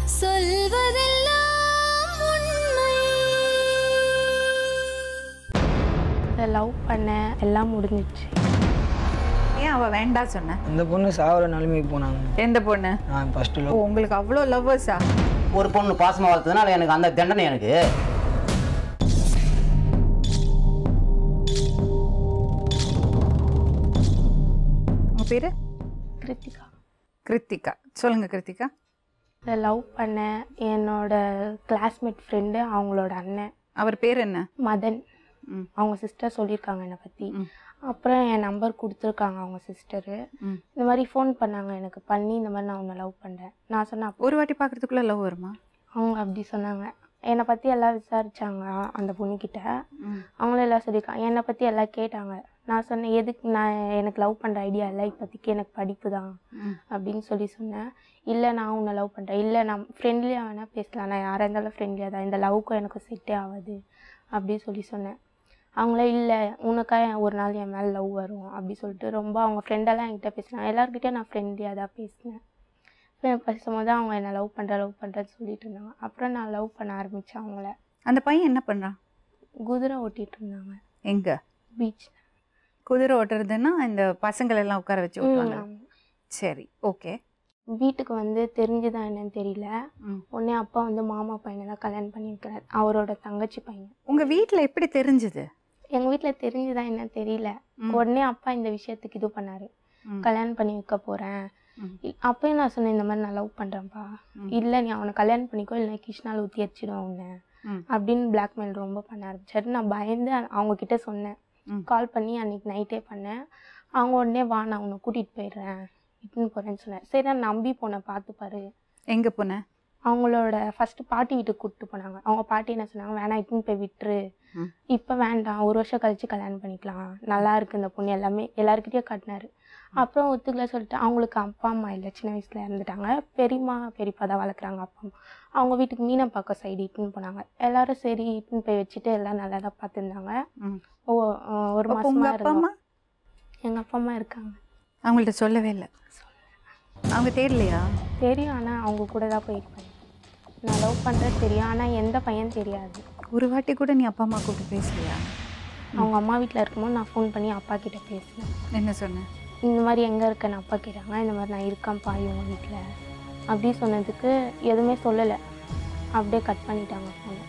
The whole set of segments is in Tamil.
சொல்வதெல்லாம் உண்மை லவ் பண்ணேன் எல்லாம் முடிஞ்சிச்சு ஏன் அவ வேண்டாம் சொன்ன அந்த பொண்ணு சாவர நிலைமைக்கு போனாங்க எந்த பொண்ணு நான் ஃபர்ஸ்ட் ஓ, லவ் உங்களுக்கு அவ்வளோ லவ்வர்ஸா ஒரு பொண்ணு பாசமா வளர்த்ததுனால எனக்கு அந்த தண்டனை எனக்கு உங்க பேரு கிருத்திகா கிருத்திகா சொல்லுங்க கிருத்திகா லவ் பண்ணேன் என்னோட கிளாஸ்மேட் ஃப்ரெண்டு அவங்களோட அண்ணன் அவர் பேர் என்ன மதன் ம். அவங்க சிஸ்டர் சொல்லியிருக்காங்க என்னை பற்றி ம். அப்புறம் என் நம்பர் கொடுத்துருக்காங்க அவங்க சிஸ்டரு ம். இந்த மாதிரி ஃபோன் பண்ணாங்க எனக்கு பண்ணி இந்த மாதிரி நான் உன்னை லவ் பண்ணுறேன் நான் சொன்னேன் அப்போ ஒரு வாட்டி பார்க்கறதுக்குள்ள லவ் வருமா அவங்க அப்படி சொன்னாங்க என்னை பற்றி எல்லாம் விசாரிச்சாங்க அந்த பொண்ணுக்கிட்ட ம். அவங்களும் எல்லாம் சொல்லியிருக்காங்க என்னை பற்றி எல்லாம் கேட்டாங்க நான் சொன்னேன் எதுக்கு நான் எனக்கு லவ் பண்ணுற ஐடியா இல்லை இப்போதைக்கு எனக்கு படிப்பு தான் ம். அப்படின்னு சொல்லி சொன்னேன் இல்லை நான் உன்னை லவ் பண்ணுறேன் இல்லை நான் ஃப்ரெண்ட்லியாக வேணால் பேசலாம் நான் யாராக இருந்தாலும் ஃப்ரெண்ட்லியாக தான் இந்த லவ்க்கும் எனக்கு செட்டே ஆகாது அப்படின்னு சொல்லி சொன்னேன் அவங்களே இல்லை உனக்காக ஒரு நாள் என் மேலே லவ் வரும் அப்படி சொல்லிட்டு ரொம்ப அவங்க ஃப்ரெண்டெல்லாம் என்கிட்ட பேசினாங்க எல்லாருக்கிட்டையும் நான் ஃப்ரெண்ட்லியாக தான் பேசினேன் அப்புறம் பேசும்போது அவங்க என்னை லவ் பண்ணுற லவ் பண்ணுறேன்னு சொல்லிட்டு இருந்தாங்க அப்புறம் நான் லவ் பண்ண ஆரம்பித்தேன் அவங்கள அந்த பையன் என்ன பண்றான் குதிரை ஓட்டிகிட்டு இருந்தாங்க எங்க பீச் குதிரை ஓட்டுறதுன்னா இந்த பசங்களை எல்லாம் உட்கார வச்சு ஓட்டுவாங்க சரி ஓகே வீட்டுக்கு வந்து தெரிஞ்சுதான் என்னன்னு தெரியல ம். உடனே அப்பா வந்து மாமா பையனை தான் கல்யாணம் பண்ணி வைக்கிறார் அவரோட தங்கச்சி பையன் உங்க வீட்ல எப்படி தெரிஞ்சது எங்கள் வீட்டில் தெரிஞ்சுதான் என்னன்னு தெரியல ம். உடனே அப்பா இந்த விஷயத்துக்கு இது பண்ணாரு ம். கல்யாணம் பண்ணி வைக்க போகிறேன் ம். அப்பயும் நான் சொன்னேன் இந்த மாதிரி நான் லவ் பண்ணுறேன்ப்பா ம். இல்லை நீ அவனை கல்யாணம் பண்ணிக்கோ இல்லை கிருஷ்ணால் ஊற்றி வச்சிடும் அவனை ம். அப்படின்னு பிளாக்மெயில் ரொம்ப பண்ண ஆரம்பிச்சாரு நான் பயந்து அவங்க கிட்ட சொன்னேன் ம். கால் பண்ணி அன்னைக்கு நைட்டே பண்ணேன் அவங்க உடனே வா நான் உன்னை கூட்டிகிட்டு போயிடுறேன் இட்டுன்னு போகிறேன்னு சொன்னேன் சரி நான் நம்பி போனேன் பார்த்துப்பாரு எங்க போன அவங்களோட ஃபர்ஸ்ட் பாட்டி வீட்டுக்கு கூப்பிட்டு போனாங்க அவங்க பாட்டி என்ன சொன்னாங்க வேணாம் இட்டுன்னு போய் விட்டுரு ம். இப்போ வேண்டாம் ஒரு வருஷம் கழிச்சு கல்யாணம் பண்ணிக்கலாம் நல்லா இருக்கு இந்த பொண்ணு எல்லாமே எல்லாருக்கிட்டையும் காட்டினாரு அப்புறம் ஒத்துக்கல சொல்லிட்டு அவங்களுக்கு அப்பா அம்மா இல்லை சின்ன வயசுல இறந்துட்டாங்க பெரியம்மா பெரியப்பா தான் வளர்க்குறாங்க அப்பா அம்மா அவங்க வீட்டுக்கு மீனம்பாக்கம் சைடு இட்டுன்னு போனாங்க எல்லாரும் சரி இட்டுன்னு போய் வச்சுட்டு எல்லாம் நல்லா தான் பார்த்துருந்தாங்க ம். ஓ அஹ் ஒரு அப்போ உங்க மாசமா அப்பா இருந்தோம் அம்மா எங்கள் அப்பா அம்மா இருக்காங்க அவங்கள்ட்ட சொல்லவே இல்லை அவங்க தேடலையா தெரியும் ஆனால் அவங்க கூட தான் போயிருப்பேன் நான் லவ் பண்ணுறது தெரியும் ஆனால் எந்த பையன் தெரியாது ஒரு வாட்டி கூட நீ அப்பா அம்மா கூப்பிட்டு பேசலையா அவங்க அம்மா வீட்டில் இருக்கும்போது நான் ஃபோன் பண்ணி அப்பா கிட்ட பேசினேன் என்ன சொன்ன இந்த மாதிரி எங்கே இருக்கேன்னு அப்பா கேட்டாங்க இந்த மாதிரி நான் இருக்கேன்ப்பா இவங்க வீட்டில் அப்படி சொன்னதுக்கு எதுவுமே சொல்லலை அப்படியே கட் பண்ணிட்டாங்க ஃபோனை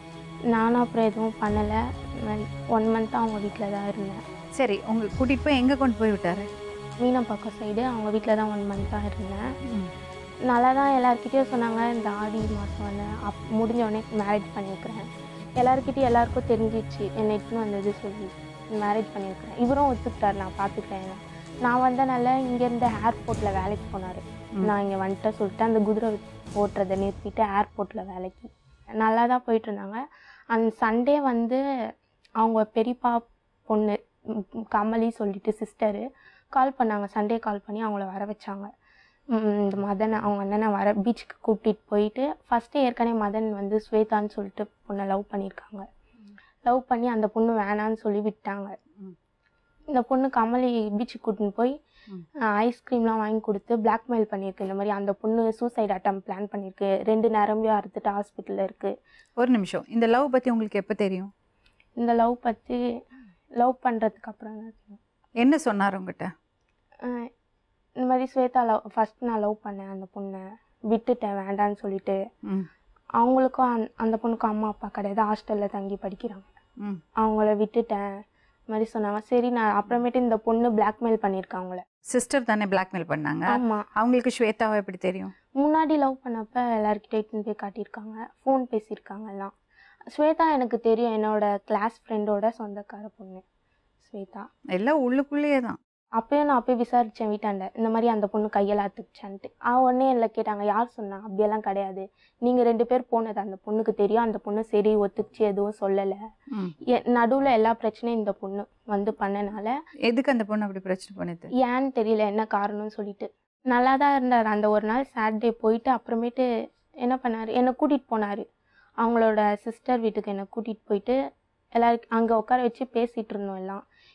நானும் அப்புறம் எதுவும் பண்ணலை இந்த மாதிரி ஒன் மந்த்தாக அவங்க வீட்டில் தான் இருந்தேன் சரி உங்க கூட்டிட்டு போய் எங்க கொண்டு போய் விட்டாரு மீனம்பாக்கம் சைடு அவங்க வீட்டில் தான் ஒன் மந்த்தாக இருந்தேன் நல்லா தான் எல்லாருக்கிட்டேயும் சொன்னாங்க இந்த ஆடி மாதம் வந்து அப் முடிஞ்ச உடனே மேரேஜ் பண்ணியிருக்கிறேன் எல்லாருக்கிட்டையும் எல்லாருக்கும் தெரிஞ்சிச்சு என்னை இட்டுன்னு வந்தது சொல்லி மேரேஜ் பண்ணியிருக்கிறேன் இவரும் ஒத்துக்கிட்டார் நான் பார்த்துக்கிறேன் நான் வந்தனால இங்கேருந்து ஏர்போர்ட்டில் வேலைக்கு போனார் நான் இங்கே வந்துட்டு சொல்லிட்டு அந்த குதிரை ஓட்டுறதை நிறுத்திட்டு ஏர்போர்ட்டில் வேலைக்கு நல்லா தான் போயிட்டு இருந்தாங்க அந்த சண்டே வந்து அவங்க பெரியப்பா பொண்ணு ம், கமலி சொல்லிட்டு சிஸ்டரு கால் பண்ணாங்க சண்டே கால் பண்ணி அவங்கள வர வச்சாங்க ம், இந்த மதனை அவங்க அண்ணனை வர பீச்சுக்கு கூப்பிட்டுட்டு போயிட்டு ஃபஸ்ட்டு ஏற்கனவே மதன் வந்து ஸ்வேதான்னு சொல்லிட்டு பொண்ணை லவ் பண்ணியிருக்காங்க லவ் பண்ணி அந்த பொண்ணு வேணான்னு சொல்லி விட்டாங்க ம். இந்த பொண்ணு கமலி பீச்சுக்கு கூட்டின்னு போய் ம். ஐஸ்கிரீம்லாம் வாங்கி கொடுத்து பிளாக்மெயில் பண்ணியிருக்கு இந்த மாதிரி அந்த பொண்ணு சூசைட் அட்டம் பிளான் பண்ணியிருக்கு ரெண்டு நேரம்பையும் அறுத்துட்டு ஹாஸ்பிட்டலில் இருக்குது ஒரு நிமிஷம் இந்த லவ் பத்தி உங்களுக்கு எப்போ தெரியும் இந்த லவ் பற்றி லவ் பண்ணுறதுக்கு அப்புறம் தான் தெரியும். என்ன சொன்னார் உங்ககிட்ட ஆஹ் இந்த மாதிரி ஸ்வேதா லவ் ஃபஸ்ட் நான் லவ் பண்ணேன் அந்த பொண்ணை விட்டுட்டேன் வேண்டான்னு சொல்லிட்டு ம் அவங்களுக்கும் அந் அந்த பொண்ணுக்கும் அம்மா அப்பா கிடையாது ஹாஸ்டலில் தங்கி படிக்கிறாங்க ம் அவங்கள விட்டுட்டேன் இந்த மாதிரி சொன்னாங்க சரி நான் அப்புறமேட்டு இந்த பொண்ணு பிளாக்மெயில் பண்ணியிருக்காங்க அவங்கள சிஸ்டர் தானே பிளாக்மெயில் பண்ணாங்க ஆமாம் அவங்களுக்கு ஸ்வேதாவை எப்படி தெரியும் முன்னாடி லவ் பண்ணப்ப எல்லாருக்கிட்டே இட்டுன்னு போய் காட்டியிருக்காங்க ஃபோன் பேசியிருக்காங்க எல்லாம் ஸ்வேதா எனக்கு தெரியும் என்னோட கிளாஸ் ஃப்ரெண்டோட சொந்தக்கார பொண்ணு ஸ்வேதா எல்லாம் உள்ளுக்குள்ளேயே தான் அப்பயும் நான் போய் விசாரித்தேன் வீட்டாண்ட இந்த மாதிரி அந்த பொண்ணு கையெல்லாம் அத்துக்குச்சான்ட்டு அவன் உடனே இல்லை கேட்டாங்க யார் சொன்னா அப்படியெல்லாம் கிடையாது நீங்கள் ரெண்டு பேர் போனது அந்த பொண்ணுக்கு தெரியும் அந்த பொண்ணு சரி ஒத்துக்குச்சு எதுவும் சொல்லலை ம். நடுவில் எல்லா பிரச்சனையும் இந்த பொண்ணு வந்து பண்ணனால எதுக்கு அந்த பொண்ணு அப்படி பிரச்சனை பண்ணுது ஏன்னு தெரியல என்ன காரணம்னு சொல்லிட்டு நல்லா தான் இருந்தார் அந்த ஒரு நாள் சாட்டர்டே போயிட்டு அப்புறமேட்டு என்ன பண்ணார் என்னை கூட்டிகிட்டு போனார் அவங்களோட சிஸ்டர் வீட்டுக்கு என்னை கூட்டிகிட்டு போயிட்டு எல்லாருக்கும் அங்கே உட்கார வச்சு பேசிகிட்டு இருந்தோம் எல்லாம்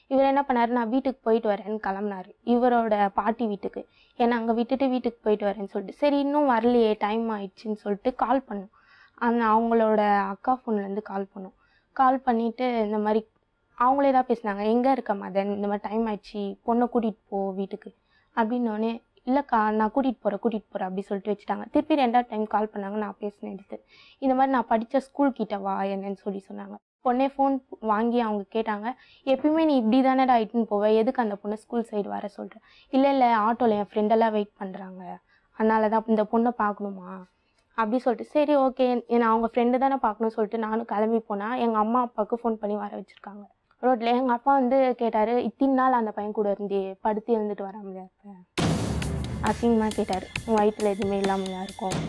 இவர் என்ன பண்ணாரு நான் வீட்டுக்கு போயிட்டு வரேன்னு கிளம்புனாரு இவரோட பாட்டி வீட்டுக்கு ஏன்னா அங்கே விட்டுட்டு வீட்டுக்கு போயிட்டு வரேன்னு சொல்லிட்டு சரி இன்னும் வரலையே டைம் ஆயிடுச்சுன்னு சொல்லிட்டு கால் பண்ணோம் அந்த அவங்களோட அக்கா ஃபோன்லேருந்து கால் பண்ணோம் கால் பண்ணிவிட்டு இந்த மாதிரி அவங்களே தான் பேசினாங்க எங்கே இருக்க மதன் இந்த மாதிரி டைம் ஆயிடுச்சு பொண்ணை கூட்டிகிட்டு போ வீட்டுக்கு அப்படின்னோடனே இல்லைக்கா நான் கூட்டிகிட்டு போகிறேன் கூட்டிகிட்டு போகிறேன் அப்படி சொல்லிட்டு வச்சுட்டாங்க திருப்பி ரெண்டாவது டைம் கால் பண்ணாங்க நான் பேசினேன் எடுத்து இந்த மாதிரி நான் படித்த ஸ்கூல் கிட்ட வா என்னன்னு சொல்லி சொன்னாங்க பொண்ணே ஃபோன் வாங்கி அவங்க கேட்டாங்க எப்பயுமே நீ இப்படி தானடா இட்டுன்னு போவ எதுக்கு அந்த பொண்ணு ஸ்கூல் சைடு வர சொல்கிற இல்லை இல்லை ஆட்டோவில் என் ஃப்ரெண்டெல்லாம் வெயிட் பண்ணுறாங்க அதனால தான் இந்த பொண்ணை பார்க்கணுமா அப்படி சொல்லிட்டு சரி ஓகே ஏன்னா அவங்க ஃப்ரெண்டு தானே பார்க்கணும்னு சொல்லிட்டு நானும் கிளம்பி போனால் எங்கள் அம்மா அப்பாவுக்கு ஃபோன் பண்ணி வர வச்சுருக்காங்க ரோட்டில் எங்கள் அப்பா வந்து கேட்டார் இத்தனை நாள் அந்த பையன் கூட இருந்தே படுத்து எழுந்துட்டு வராமலையா இருப்பேன் அசிங்கமாக கேட்டார் உன் வயிற்றில் எதுவுமே இல்லாமலையா இருக்கும்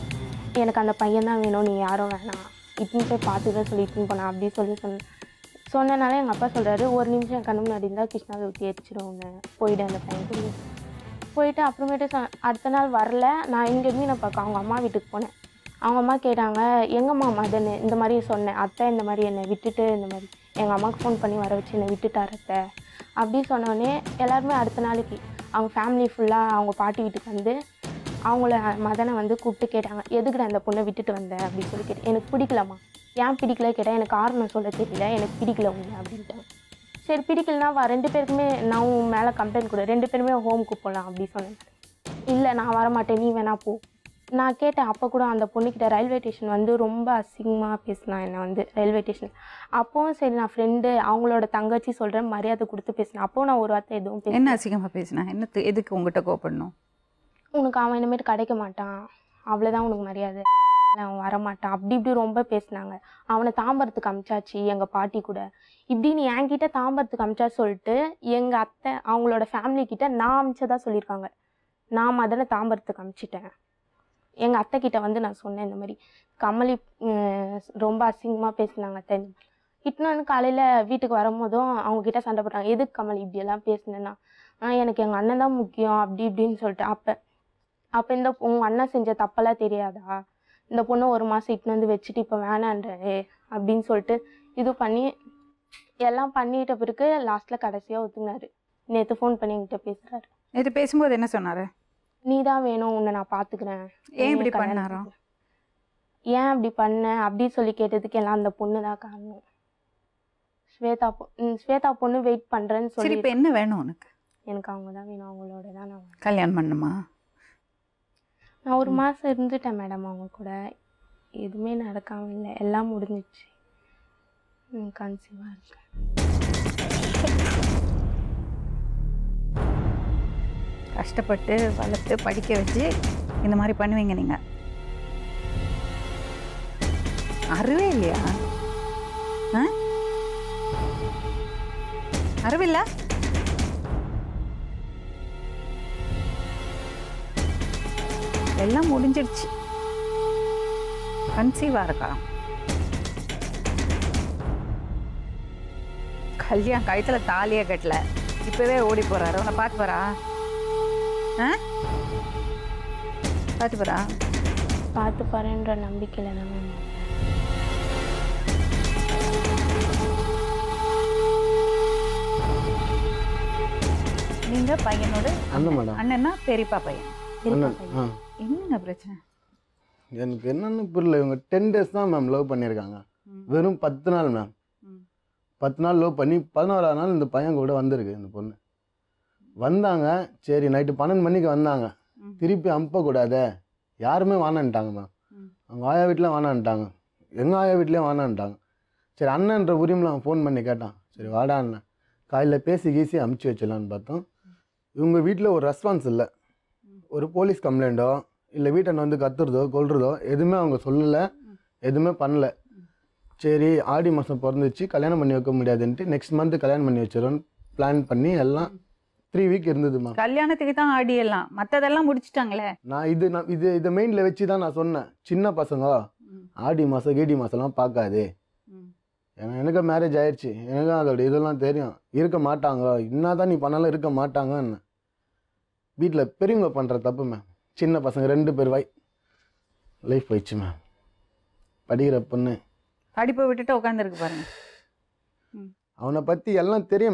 எனக்கு அந்த பையன் தான் வேணும் நீ யாரும் வேணாம் இட்டுன்னு போய் பார்த்து தான் சொல்லி இட்டுன்னு போனேன் அப்படி சொல்லி சொன்ன சொன்னனால எங்கள் அப்பா சொல்கிறாரு ஒரு நிமிஷம் என் கண்ணு முன்னாடி இருந்தால் கிருஷ்ணாவை ஊற்றி எரிச்சிடும் உன்னை போயிடு அந்த பையன் கூட போயிட்டு அப்புறமேட்டு சொ அடுத்த நாள் வரல நான் இங்கே மீனை பார்க்க அவங்க அம்மா வீட்டுக்கு போனேன் அவங்க அம்மா கேட்டாங்க எங்கம்மா மதன் இந்த மாதிரி சொன்னேன் அத்தை இந்த மாதிரி என்னை விட்டுட்டு இந்த மாதிரி எங்கள் அம்மாவுக்கு ஃபோன் பண்ணி வர வச்சு என்னை விட்டுட்டார் அத்தை அப்படி சொன்னோடனே எல்லாருமே அடுத்த நாளைக்கு அவங்க ஃபேமிலி ஃபுல்லாக அவங்க பாட்டி வீட்டுக்கு வந்து அவங்கள மதனை வந்து கூப்பிட்டு கேட்டாங்க எதுக்குடா அந்த பொண்ணை விட்டுட்டு வந்த அப்படின்னு சொல்லி கேட்டேன் எனக்கு பிடிக்கலம்மா ஏன் பிடிக்கல கேட்டால் எனக்கு காரணம் சொல்ல தெரியல எனக்கு பிடிக்கல உன்னை அப்படின்ட்டாங்க சரி பிடிக்கலனா வா ரெண்டு பேருக்குமே நான் உன் மேலே கம்ப்ளைண்ட் கொடு ரெண்டு பேருமே ஹோமுக்கு போகலாம் அப்படி சொன்னேன் இல்லை நான் வரமாட்டேன் நீ வேணா போ நான் கேட்டேன் அப்போ கூட அந்த பொண்ணுக்கிட்ட ரயில்வே ஸ்டேஷன் வந்து ரொம்ப அசிங்கமாக பேசினான் என்னை வந்து ரயில்வே ஸ்டேஷன் அப்போவும் சரி நான் ஃப்ரெண்டு அவங்களோட தங்கச்சி சொல்கிறேன் மரியாதை கொடுத்து பேசினேன் அப்போவும் நான் ஒரு வார்த்தை எதுவும் பேச என்ன அசிங்கமாக பேசினா என்ன எதுக்கு உங்ககிட்ட கோபப்படணும் உனக்கு அவன் இனிமேட்டு கிடைக்க மாட்டான் அவ்வளோதான் உனக்கு மரியாதை அவன் வரமாட்டான் அப்படி இப்படி ரொம்ப பேசினாங்க அவனை தாம்பரத்துக்கு அமிச்சாச்சு எங்கள் பாட்டி கூட இப்படின்னு என்கிட்ட தாம்பரத்துக்கு அமிச்சா சொல்லிட்டு எங்கள் அத்தை அவங்களோட ஃபேமிலி கிட்ட நான் அமிச்சதா சொல்லியிருக்காங்க நான் மதனை தாம்பரத்துக்கு அமிச்சிட்டேன் எங்கள் அத்தை கிட்ட வந்து நான் சொன்னேன் இந்த மாதிரி கமலி உம், ரொம்ப அசிங்கமாக பேசினாங்க அத்தை இட்டுன்னு வந்து காலையில் வீட்டுக்கு வரும்போதும் அவங்க கிட்ட சண்டை போட்டாங்க எதுக்கு கமல் இப்படியெல்லாம் பேசினேன்னா ஆ எனக்கு எங்கள் அண்ணன் தான் முக்கியம் அப்படி இப்படின்னு சொல்லிட்டு அப்போ அப்போ இந்த உங்கள் அண்ணன் செஞ்ச தப்பெல்லாம் தெரியாதா இந்த பொண்ணை ஒரு மாதம் இட்டுன்னு வந்து வச்சுட்டு இப்போ வேணான்றாரு அப்படின்னு சொல்லிட்டு இது பண்ணி எல்லாம் பண்ணிட்ட பிறகு லாஸ்ட்டில் கடைசியாக ஒத்துங்கினாரு நேற்று ஃபோன் பண்ணி என்கிட்ட பேசுகிறாரு நேற்று பேசும்போது என்ன சொன்னார் நீ தான் வேணும் உன்னை நான் பார்த்துக்கிறேன் ஏன் இப்படி என்னைய கல்யாணம் பண்ணாராம்? பண்ணிக்கோ. ஏன் அப்படி பண்ண அப்படி சொல்லி கேட்டதுக்கு எல்லாம் அந்த பொண்ணு தான் காரணம் ஸ்வேதா பொ ம், ஸ்வேதா பொண்ணு வெயிட் பண்ணுறேன்னு சரி சொல்லி இப்போ என்ன வேணும் உனக்கு எனக்கு அவங்க தான் வேணும் அவங்களோட தான் நான் வரேன். கல்யாணம் பண்ணுமா நான் ஒரு மாதம் இருந்துட்டேன் மேடம் அவங்க கூட எதுவுமே நடக்காம இல்லை எல்லாம் முடிஞ்சிச்சு கன்சீவாக இருக்கேன் கஷ்டப்பட்டு வளர்த்து படிக்க வச்சு இந்த மாதிரி பண்ணுவீங்க நீங்க அறிவே இல்லையா ஆ? அறிவில்ல எல்லாம் முடிஞ்சிடுச்சு கன்சீவாக இருக்கா கல்யாணம் கழுத்துல தாலியே கட்டல இப்பவே ஓடி போறாரு உன்னை பார்த்து போறா ஆ பார்த்து போறா பார்த்து பாருன்ற நம்பிக்கையில் தான் மேம் நீங்க பையனோட அண்ணன் மேடம் அண்ணன்னா பெரியப்பா பையன் அண்ணன் ஆ என்னங்க பிரச்சனை எனக்கு என்னன்னு புரியல இவங்க டென் டேஸ் தான் மேம் லவ் பண்ணியிருக்காங்க ம். வெறும் பத்து நாள் மேம் ம். பத்து நாள் லவ் பண்ணி பதினோராவது நாள் இந்த பையன் கூட வந்திருக்கு இந்த பொண்ணு வந்தாங்க சரி நைட்டு பன்னெண்டு மணிக்கு வந்தாங்க ம். திருப்பி அனுப்பக்கூடாதே யாருமே வானான்ட்டாங்க மேம் ம். அவங்க ஆயா வீட்டில் வானான்ட்டாங்க எங்கள் ஆயா வீட்லேயும் வானான்ட்டாங்க சரி அண்ணன்ற உரிமையில் அவன் ஃபோன் பண்ணி கேட்டான் சரி வாடா அண்ணன் காலையில் பேசி கீசி அமுச்சு வச்சிடலான்னு பார்த்தோம் இவங்க வீட்டில் ஒரு ரெஸ்பான்ஸ் இல்லை ஒரு போலீஸ் கம்ப்ளைண்ட்டோ இல்லை வீட்டை வந்து கத்துறதோ கொல்றதோ எதுவுமே அவங்க சொல்லலை எதுவுமே பண்ணல சரி ஆடி மாதம் பிறந்துச்சு கல்யாணம் பண்ணி வைக்க முடியாதுன்ட்டு நெக்ஸ்ட் மந்த் கல்யாணம் பண்ணி வச்சிடறோன்னு பிளான் பண்ணி எல்லாம் த்ரீ வீக் இருந்ததுமா கல்யாணத்துக்கு தான் ஆடி எல்லாம் மத்ததெல்லாம் முடிச்சிட்டாங்களே நான் இது நான் இது இதை மெயினில் வச்சு தான் நான் சொன்னேன் சின்ன பசங்க ஆடி மாதம் கீடி மாதம்லாம் பார்க்காதே ஏன்னா எனக்கு மேரேஜ் ஆயிடுச்சு எனக்கும் அதோட இதெல்லாம் தெரியும் இருக்க மாட்டாங்க என்னதான் நீ பண்ணாலும் இருக்க மாட்டாங்கன்னு வீட்டில் பெரியவங்க பண்ணுற தப்பு மேம் சின்ன பசங்க ரெண்டு பேர் வாய் லைஃப் போயிடுச்சு மேம் படிக்கிற பொண்ணு படிப்பை விட்டுட்டு உட்காந்துருக்கு பாருங்க அவனை பற்றி எல்லாம் தெரியும் மேம்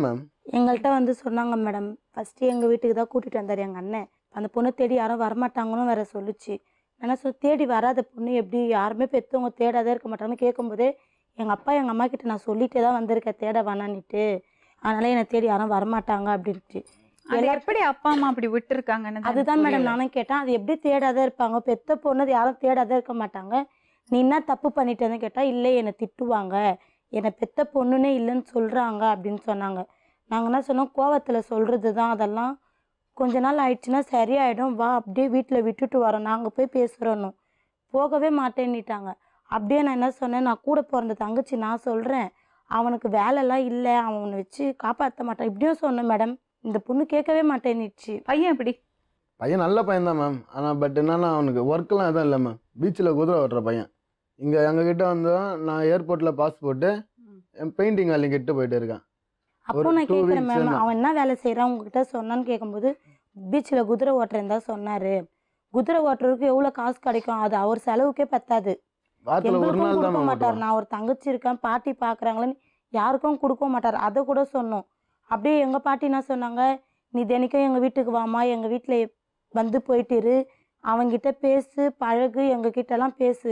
எங்கள்கிட்ட வந்து சொன்னாங்க மேடம் ஃபஸ்ட்டு எங்கள் வீட்டுக்கு தான் கூட்டிகிட்டு வந்தார் எங்கள் அண்ணன் அந்த பொண்ணை தேடி யாரும் வரமாட்டாங்கன்னு வேற சொல்லுச்சு என்ன சொல் தேடி வராத பொண்ணு எப்படி யாருமே பெற்றவங்க தேடாதே இருக்க மாட்டாங்கன்னு கேட்கும்போதே எங்கள் அப்பா எங்கள் அம்மா கிட்ட நான் சொல்லிட்டே தான் வந்திருக்கேன் தேட வேணான்னுட்டு அதனால என்னை தேடி யாரும் வரமாட்டாங்க அப்படின்ட்டு அது எப்படி அப்பா அம்மா அப்படி விட்டுருக்காங்கன்னு தான் அதுதான் மேடம் புரியல. நானும் கேட்டேன் அது எப்படி தேடாத இருப்பாங்க பெத்த பொண்ணு அது யாரும் தேடாத இருக்க மாட்டாங்க நீ என்ன தப்பு பண்ணிட்டேன்னு கேட்டால் இல்லை என்னை திட்டுவாங்க என்னை பெத்த பொண்ணுனே இல்லைன்னு சொல்கிறாங்க அப்படின்னு சொன்னாங்க நாங்கள் என்ன சொன்னோம் கோவத்தில் சொல்கிறது தான் அதெல்லாம் கொஞ்ச நாள் ஆயிடுச்சுன்னா சரியாயிடும் வா அப்படியே வீட்டில் விட்டுட்டு வரோம் நாங்கள் போய் பேசுகிறோன்னு போகவே மாட்டேன்னிட்டாங்க அப்படியே நான் என்ன சொன்னேன் நான் கூட பிறந்த தங்கச்சி நான் சொல்கிறேன் அவனுக்கு வேலைலாம் இல்லை அவனை வச்சு காப்பாற்ற மாட்டான் இப்படியும் சொன்னேன் மேடம் இந்த பொண்ணு கேட்கவே மாட்டேன்னுச்சு பையன் எப்படி பையன் நல்ல பையன் தான் மேம் ஆனால் பட் என்னன்னா அவனுக்கு ஒர்க்கெலாம் எதுவும் இல்லை மேம் பீச்சில் குதிரை ஓட்டுற பையன் இங்கே எங்ககிட்ட வந்து நான் ஏர்போர்ட்டில் பாஸ்போர்ட்டு என் பெயிண்டிங் வேலைக்கு கிட்ட போயிட்டு இருக்கேன் அப்போ ஒரு நான் two கேட்குறேன் weeks மேம் தான். அவன் என்ன வேலை செய்கிறான் உங்ககிட்ட சொன்னான்னு கேட்கும்போது பீச்சில் குதிரை ஓட்டுறேன் தான் சொன்னார் குதிரை ஓட்டுறதுக்கு எவ்வளோ காசு கிடைக்கும் அது அவர் செலவுக்கே பத்தாது வாரத்தில் ஒரு எங்களுக்கும் நாள் தான் கொடுக்க மேம் மாட்டார் ஓட்டுவான் நான் ஒரு தங்கச்சி இருக்கேன் பாட்டி பார்க்குறாங்களேன்னு யாருக்கும் கொடுக்க மாட்டார் அதை கூட சொன்னோம் அப்படியே எங்கள் பாட்டி என்ன சொன்னாங்க நீ தினைக்கும் எங்கள் வீட்டுக்கு வாமா எங்கள் வீட்டில் வந்து போயிட்டு இரு அவங்கிட்ட பேசு பழகு எங்கள் கிட்டலாம் பேசு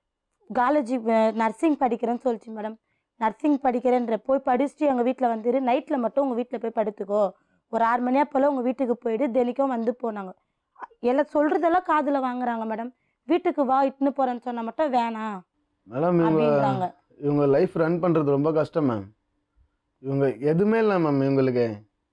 காலேஜ் நர்சிங் படிக்கிறேன்னு சொல்லிச்சு மேடம் நர்சிங் படிக்கிறேன்ற போய் படிச்சுட்டு எங்கள் வீட்டில் வந்துரு நைட்டில் மட்டும் உங்கள் வீட்டில் போய் படுத்துக்கோ ஒரு ஆறு மணியா போல் உங்கள் வீட்டுக்கு போயிடு தினைக்கும் வந்து போனாங்க எல்லாம் சொல்கிறதெல்லாம் காதில் வாங்குறாங்க மேடம் வீட்டுக்கு வா இட்டுன்னு போகிறேன்னு சொன்னால் மட்டும் வேணாம் மேடம் இவங்க அப்படின்றாங்க இவங்க லைஃப் ரன் பண்ணுறது ரொம்ப கஷ்டம் மேம் இவங்க எதுவுமே இல்லை மேம் இவங்களுக்கு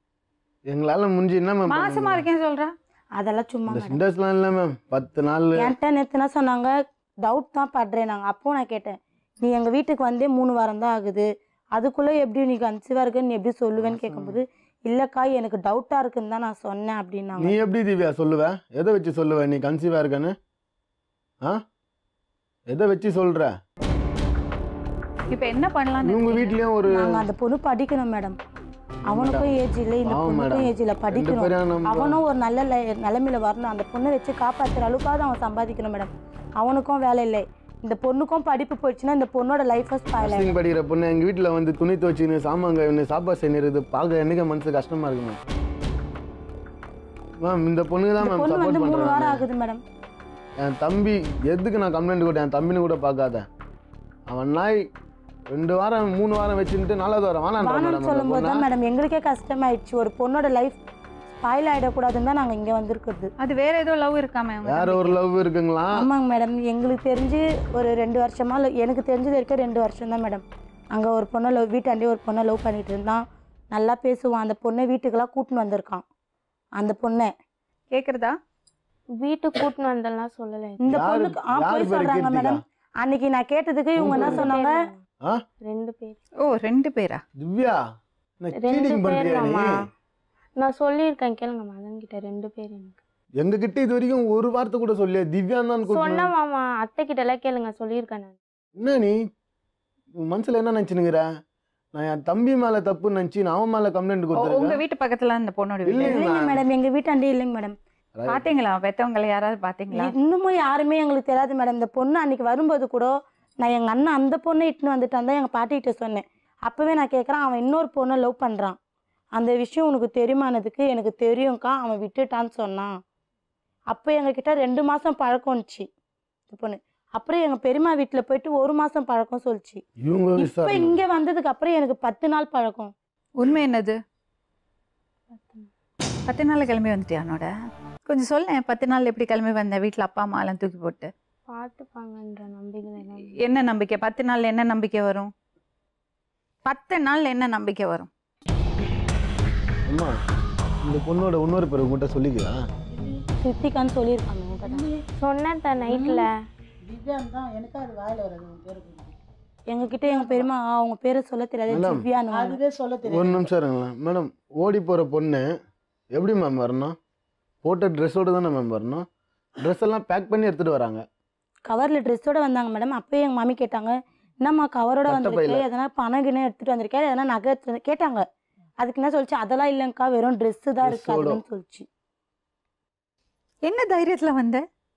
எங்களால் முடிஞ்சு என்ன மேம் மாசமா இருக்கேன்னு சொல்றா அதெல்லாம் சும்மா இந்த மேடம் சிண்டர்ஸ்லாம் இல்லை மேம் பத்து நாள் என்கிட்ட நேற்று என்ன சொன்னாங்க டவுட் தான் படுறேன் நாங்கள் அப்போ நான் கேட்டேன் நீ எங்கள் வீட்டுக்கு வந்தே மூணு வாரம் தான் ஆகுது அதுக்குள்ளே எப்படி நீ கன்சீவாக இருக்குன்னு நீ எப்படி சொல்லுவேன்னு கேட்கும்போது இல்லைக்கா எனக்கு டவுட்டாக இருக்குன்னு தான் நான் சொன்னேன் அப்படின்னாங்க நீ எப்படி திவ்யா சொல்லுவ எதை வச்சு சொல்லுவ நீ கன்சீவாக இருக்கன்னு ஆ எதை வச்சு சொல்கிற இப்ப என்ன பண்ணலாம்னு இவங்க இருக்கீங்க? வீட்லேயும் ஒரு நாங்கள் அந்த பொண்ணு படிக்கணும் மேடம் அவனுக்கும் ஏஜ் இல்லை இந்த ஆமாம் பொண்ணுக்கும் மேடம். ஏஜ் இல்லை ரெண்டு படிக்கணும் பேரும் நம்ம அவனும் ஒரு நல்ல லை- நிலைமையில வரணும் அந்த பொண்ணை வச்சு காப்பாற்றுற அளவுக்காவது அவன் சம்பாதிக்கணும் மேடம் அவனுக்கும் வேலை இல்லை இந்த பொண்ணுக்கும் படிப்பு போயிடுச்சுன்னா இந்த பொண்ணோட லைஃபை ஸ்பாயில் நர்சிங் படிக்கிற பொண்ணு எங்கள் வீட்டில் வந்து துணி துவச்சின்னு சாமான் கழுவின்னு சாப்பாடு செய்யறது பார்க்க எனக்கு மனசு கஷ்டமாக இருக்கு மேம் மேம் இந்த பொண்ணுக்கு தான் இந்த மேம் பொண்ணு சப்போர்ட் வந்து மூணு பண்ணுறேன் வாரம் ஆகுது மேடம் என் தம்பி எதுக்கு நான் கம்ப்ளைண்ட் கொடுத்தேன் என் தம்பின்னு கூட பார்க்காத அவன் நாய் ரெண்டு வாரம் மூணு வாரம் வச்சுட்டு நாலாவது வாரம் வேணான்றான் வானம் மேடம் அந்த சொல்லும்போது பொண்ணை. தான் மேடம் எங்களுக்கே கஷ்டமாயிடுச்சு ஒரு பொண்ணோட லைஃப் ஸ்பாயில் ஆகிடக்கூடாதுன்னு தான் நாங்கள் இங்கே வந்திருக்கிறது அது வேற ஏதோ லவ் இருக்காமே அவங்க வேற ஒரு லவ் இருக்குங்களா ஆமாங்க மேடம் எங்களுக்கு தெரிஞ்சு ஒரு ரெண்டு வருஷமா இல்ல- எனக்கு தெரிஞ்சது வரைக்கும் ரெண்டு வருஷம் தான் மேடம் அங்கே ஒரு பொண்ணை லவ் வீட்டாண்டே ஒரு பொண்ணை லவ் பண்ணிட்டு இருந்தான் நல்லா பேசுவான் அந்த பொண்ணை வீட்டுக்கெல்லாம் கூட்டின்னு வந்திருக்கான் அந்த பொண்ணை கேக்குறதா வீட்டுக்கு கூட்டின்னு வந்தெல்லாம் சொல்லலை இந்த யாரு- பொண்ணுக்கு ஆ யாரு போய் பேரு சொல்றாங்க கீர்த்திகா? மேடம் அன்னைக்கு நான் கேட்டதுக்கு இவங்க என்ன ரெண்டு சொன்னாங்க பேர் ஆ? ரெண்டு பேர் ஓ ரெண்டு பேரா திவ்யா என்ன ரெண்டு cheating பேர் பண்றியா நீ மாமா நான் சொல்லியிருக்கேன் கேளுங்க மதன் கிட்ட ரெண்டு பேர் எனக்கு எங்க கிட்ட இது வரைக்கும் ஒரு வார்த்தை கூட சொல்லியா திவ்யா தான் சொன்ன மாமா அத்தை கிட்ட எல்லாம் கேளுங்க சொல்லியிருக்கேன் நான் என்ன நீ உன் மனசுல என்ன நினைச்சுனுங்கிற நான் என் தம்பி மேல தப்பு நினைச்சு நான் அவன் மேல கம்ப்ளைண்ட் ஓ, உங்க கொடுத்துருக்கேன் வீட்டு பக்கத்துல அந்த பொண்ணோட வீடு இல்லைங்க. இல்லைங்க மேடம் எங்க வீட்டாண்டே இல்லைங்க மேடம் பாத்தீங்களா பெத்தவங்களை யாராவது பாத்தீங்களா இன்னமும் யாருமே எங்களுக்கு தெரியாது மேடம் இந்த பொண்ணு அன்னைக்கு வரும்போது கூட நான் எங்க அண்ணன் அந்த பொண்ணை இட்டுன்னு வந்துட்டான் தான் எங்க பாட்டிகிட்ட சொன்னேன் அப்பவே நான் கேட்குறேன் அவன் இன்னொரு பொண்ணை லவ் பண்றான் அந்த விஷயம் உனக்கு தெரியுமானதுக்கு எனக்கு தெரியும்க்கா அவன் விட்டுட்டான்னு சொன்னான் அப்போ எங்ககிட்ட ரெண்டு மாசம் பழக்கம்னுச்சு இந்த பொண்ணு அப்புறம் எங்க பெரியம்மா வீட்டில் போயிட்டு ஒரு மாசம் பழக்கம் சொல்லிச்சு இவங்க இப்போ விசாரணை இங்க வந்ததுக்கு அப்புறம் எனக்கு பத்து நாள் பழக்கம் உண்மை என்னது பத்து நாள் கிளம்பி வந்துட்டியா அவனோட கொஞ்சம் சொல்லேன் பத்து நாள் எப்படி கிளம்பி வந்த வீட்டில் அப்பா அம்மா எல்லாம் தூக்கி போட்டு பார்த்துப்பாங்கன்ற நம்பிக்கை எல்லாம் என்ன நம்பிக்கை பத்து நாள் என்ன நம்பிக்கை வரும் பத்து நாள் என்ன நம்பிக்கை வரும் அம்மா இந்த பொண்ணோட இன்னொரு பேர் உங்ககிட்ட சொல்லிக்கியா சித்திகான்னு சொல்லியிருக்காங்க உங்ககிட்ட சொன்னேன் தான் நைட்டில் எங்ககிட்ட எங்க பெரியம்மா அவங்க பேரை சொல்ல தெரியாது மேடம். திவ்யான்னு ஒரு நிமிஷம் இருங்களேன் மேடம் ஓடி போகிற பொண்ணு எப்படி மேம் வரணும் போட்ட ட்ரெஸ்ஸோடு தானே மேம் வரணும் ட்ரெஸ் எல்லாம் பேக் பண்ணி எடுத்துகிட்டு வராங்க கவரில் ட்ரெஸ்ஸோட வந்தாங்க மேடம் அப்பயே எங்கள் மாமி கேட்டாங்க என்னம்மா கவரோட கட்டை வந்திருக்கே பையில. எதனா பணம் கிணம் எடுத்துட்டு வந்திருக்கேன் எதனா நகை எடுத்து வந்து- கேட்டாங்க அதுக்கு என்ன சொல்லிச்சு அதெல்லாம் இல்லைங்க்கா வெறும் ட்ரெஸ்ஸு தான் இருக்கு Dress ஓட. அதுன்னு சொல்லிச்சு என்ன தைரியத்துல வந்த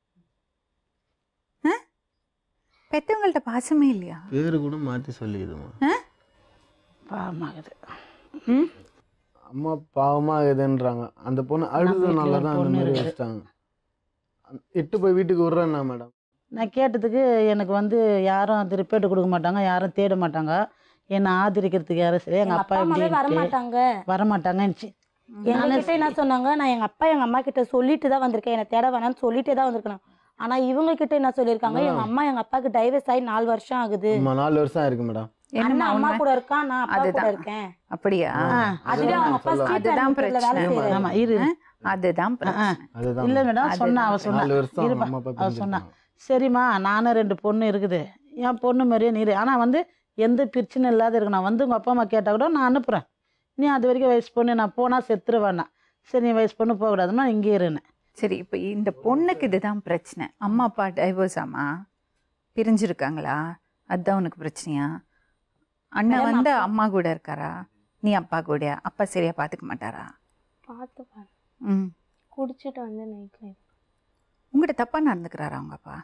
ஆ? பெத்தவங்கள்ட்ட பாசமே இல்லையா பேர் கூட மாற்றி சொல்லிக்குதுமா பாவமாகுது ம் அம்மா பாவமா இதுன்றாங்க அந்த பொண்ணு அழுதுனால தான் அந்த பொண்ணு மாதிரி இருக்கு. வச்சிட்டாங்க எட்டு போய் வீட்டுக்கு விட்றேன்னா மேடம் நான் கேட்டதுக்கு எனக்கு வந்து யாரும் திருப்பேட்டு கொடுக்க மாட்டாங்க யாரும் தேட மாட்டாங்க என்னை ஆதரிக்கிறதுக்கு யாரும் சரி எங்கள் எங்க அப்பா அப்பா அம்மாவே இப்படி வரமாட்டாங்க வரமாட்டாங்கன்னு எங்க கிட்ட என்ன சொன்னாங்க நான் எங்க அப்பா எங்க அம்மா கிட்ட சொல்லிட்டு தான் வந்திருக்கேன் என்னை தேட வேணாம்னு சொல்லிட்டே தான் வந்திருக்கேன் ஆனா இவங்க கிட்ட என்ன சொல்லியிருக்காங்க அம்மா. எங்க அம்மா எங்க அப்பாவுக்கு டைவர்ஸ் ஆகி நாலு வருஷம் ஆகுது அம்மா நாலு வருஷம் ஆயிருக்கு மேடம் என்னம்மா அண்ணா அம்மா உண்மை? கூட இருக்கான் நான் அப்பா கூட அதுதான். இருக்கேன் அப்படியா அதுவே அவங்க அப்பா சொல்லலாம். street அதுதான் administratorல வேலை பிரச்சனை. செய்யறாரு. ஆமா இரு அதுதான் பிரச்சனை. அதுதான் இல்லை மேடம். மேடம் சொன்னா அவ சொன்னா நாலு வருஷம் அவங்க இருப்பா. அம்மா அப்பா அவ சொன்னா பிரிஞ்சிருக்காங்க. சரிம்மா நானும் ரெண்டு பொண்ணு இருக்குது என் பொண்ணு மாதிரியே நீ இரு. ஆனா வந்து எந்த பிரச்சனை இல்லாத இருக்கு நான் வந்து உங்க அப்பா அம்மா கேட்டா கூட நான் அனுப்புறேன் நீ அது வரைக்கும் வயசு பொண்ணு நான் போனா செத்துருவேண்ணா சரி நீ வயசு பொண்ணு போகக்கூடாதுன்னா இங்கே இருன்னு சரி இப்போ இந்த பொண்ணுக்கு இதுதான் பிரச்சனை அம்மா அப்பா டைவர்ஸ் ஆமா பிரிஞ்சிருக்காங்களா அதுதான் உனக்கு பிரச்சனையா அண்ணன் மேடம், வந்து அப்பா- அம்மா கூட இருக்காரா நீ அப்பா கூட அப்பா சரியா பார்த்துக்க மாட்டாரா பார்த்து பாரு ம் குடிச்சிட்டு வந்து நைட்டில் உங்கள்கிட்ட தப்பா நடந்துக்கிறாரா அவங்க அப்பா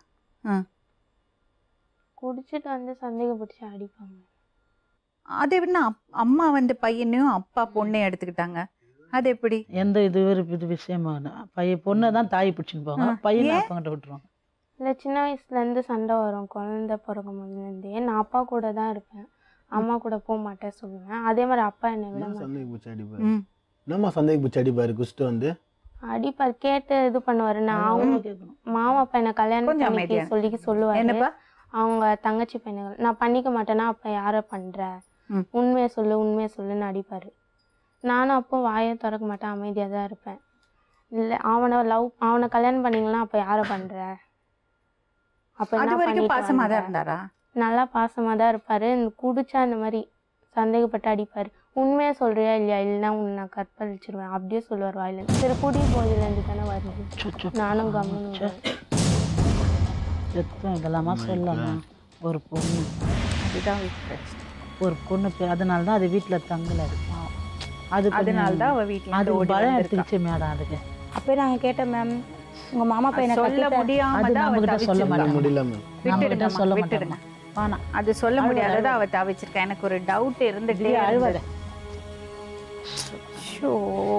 குடிச்சிட்டு வந்து சந்தேகப்பட்டு அடிப்பாங்க அது எப்படின்னா அப்- அம்மா வந்து பையனையும் அப்பா பொண்ணையும் எடுத்துக்கிட்டாங்க அது எப்படி எந்த இது ஒரு இது விஷயமா இல்லை. பையன் பொண்ணை தான் தாய் பிடிச்சின்னு போவாங்க ஆ, பையனை ஏன்? அப்பங்கிட்ட விட்டுருவாங்க இல்லை சின்ன வயசுலேருந்து சண்டை வரும் குழந்த பிறக்கும் போதுலேருந்தே நான் அப்பா கூட தான் இருப்பேன் அம்மா கூட போக மாட்டேன் சொல்லுவேன் அதே மாதிரி அப்பா என்னை விட என்ன மாட்டார் சந்தேக பூச்சி அடிப்பாரு ம் என்னம்மா சந்தேக பூச்சி அடிப்பாரு குஸ்ட்டு வந்து அடிப்பார் கேட்டு இது பண்ணுவார் நான் அவங்க கேட்கணும் மாமா பையனை கல்யாணம் கொஞ்சம் பண்ணிக்க அமைதியா. சொல்லி சொல்லுவாரு என்னப்பா அவங்க தங்கச்சி பையனுகள் நான் பண்ணிக்க மாட்டேன்னா அப்போ யாரை பண்ணுற ம். உண்மையை சொல்லு உண்மையை சொல்லுன்னு அடிப்பார் நானும் அப்போ வாயை திறக்க மாட்டேன் அமைதியாக தான் இருப்பேன் இல்லை அவனை லவ் அவனை கல்யாணம் பண்ணீங்கன்னா அப்போ யாரை பண்ணுற அப்போ அது என்ன வரைக்கும் பண்ணிட்டு பாசமா வந்த? தான் இருந்தாரா நல்லா பாசமாக தான் இருப்பார் குடிச்சா இந்த மாதிரி சந்தேகப்பட்டு அடிப்பார் உண்மையாக சொல்கிறியா இல்லையா இல்லைன்னா உன்னை நான் கற்பழிச்சிருவேன் அப்படியே சொல்லுவார் வாயில சரி குடி போதிலேருந்து தானே வருது நானும் கம்முன்னு விடுவேன். எத்தனை இதெல்லாமா சொல்லலாம் ஒரு பொண்ணு அதுதான் பிரச்சனை ஒரு பொண்ணு பே- அதனால தான் அது வீட்டில் தங்கல அது பாவம். அது கொஞ்சம் அதனால தான் அவ வீட்டுல அது இருந்து ஓடி பயம் வந்திருக்கா. எடுத்துக்கிச்சு மேடம் அதுக்கு அப்பயே நாங்க கேட்டோம் மேம் உங்க மாமா பையனை சொல்ல கட்டிட்ட முடியாம அது தான் அவ நம்மகிட்ட சொல்ல தவிச்சிருக்கா. மாட்டாங்க. முடியல மேம் நம்ம கிட்ட விட்டுடுங்கம்மா, சொல்ல விட்டுடுங்க. மாட்டாங்க வேணாம் அது சொல்ல அழுவாத, முடியாததா அவ தவிச்சிருக்கா எனக்கு ஒரு டவுட் இருந்துட்டே திவ்யா, அழுவாத. இருந்தது. ஷோ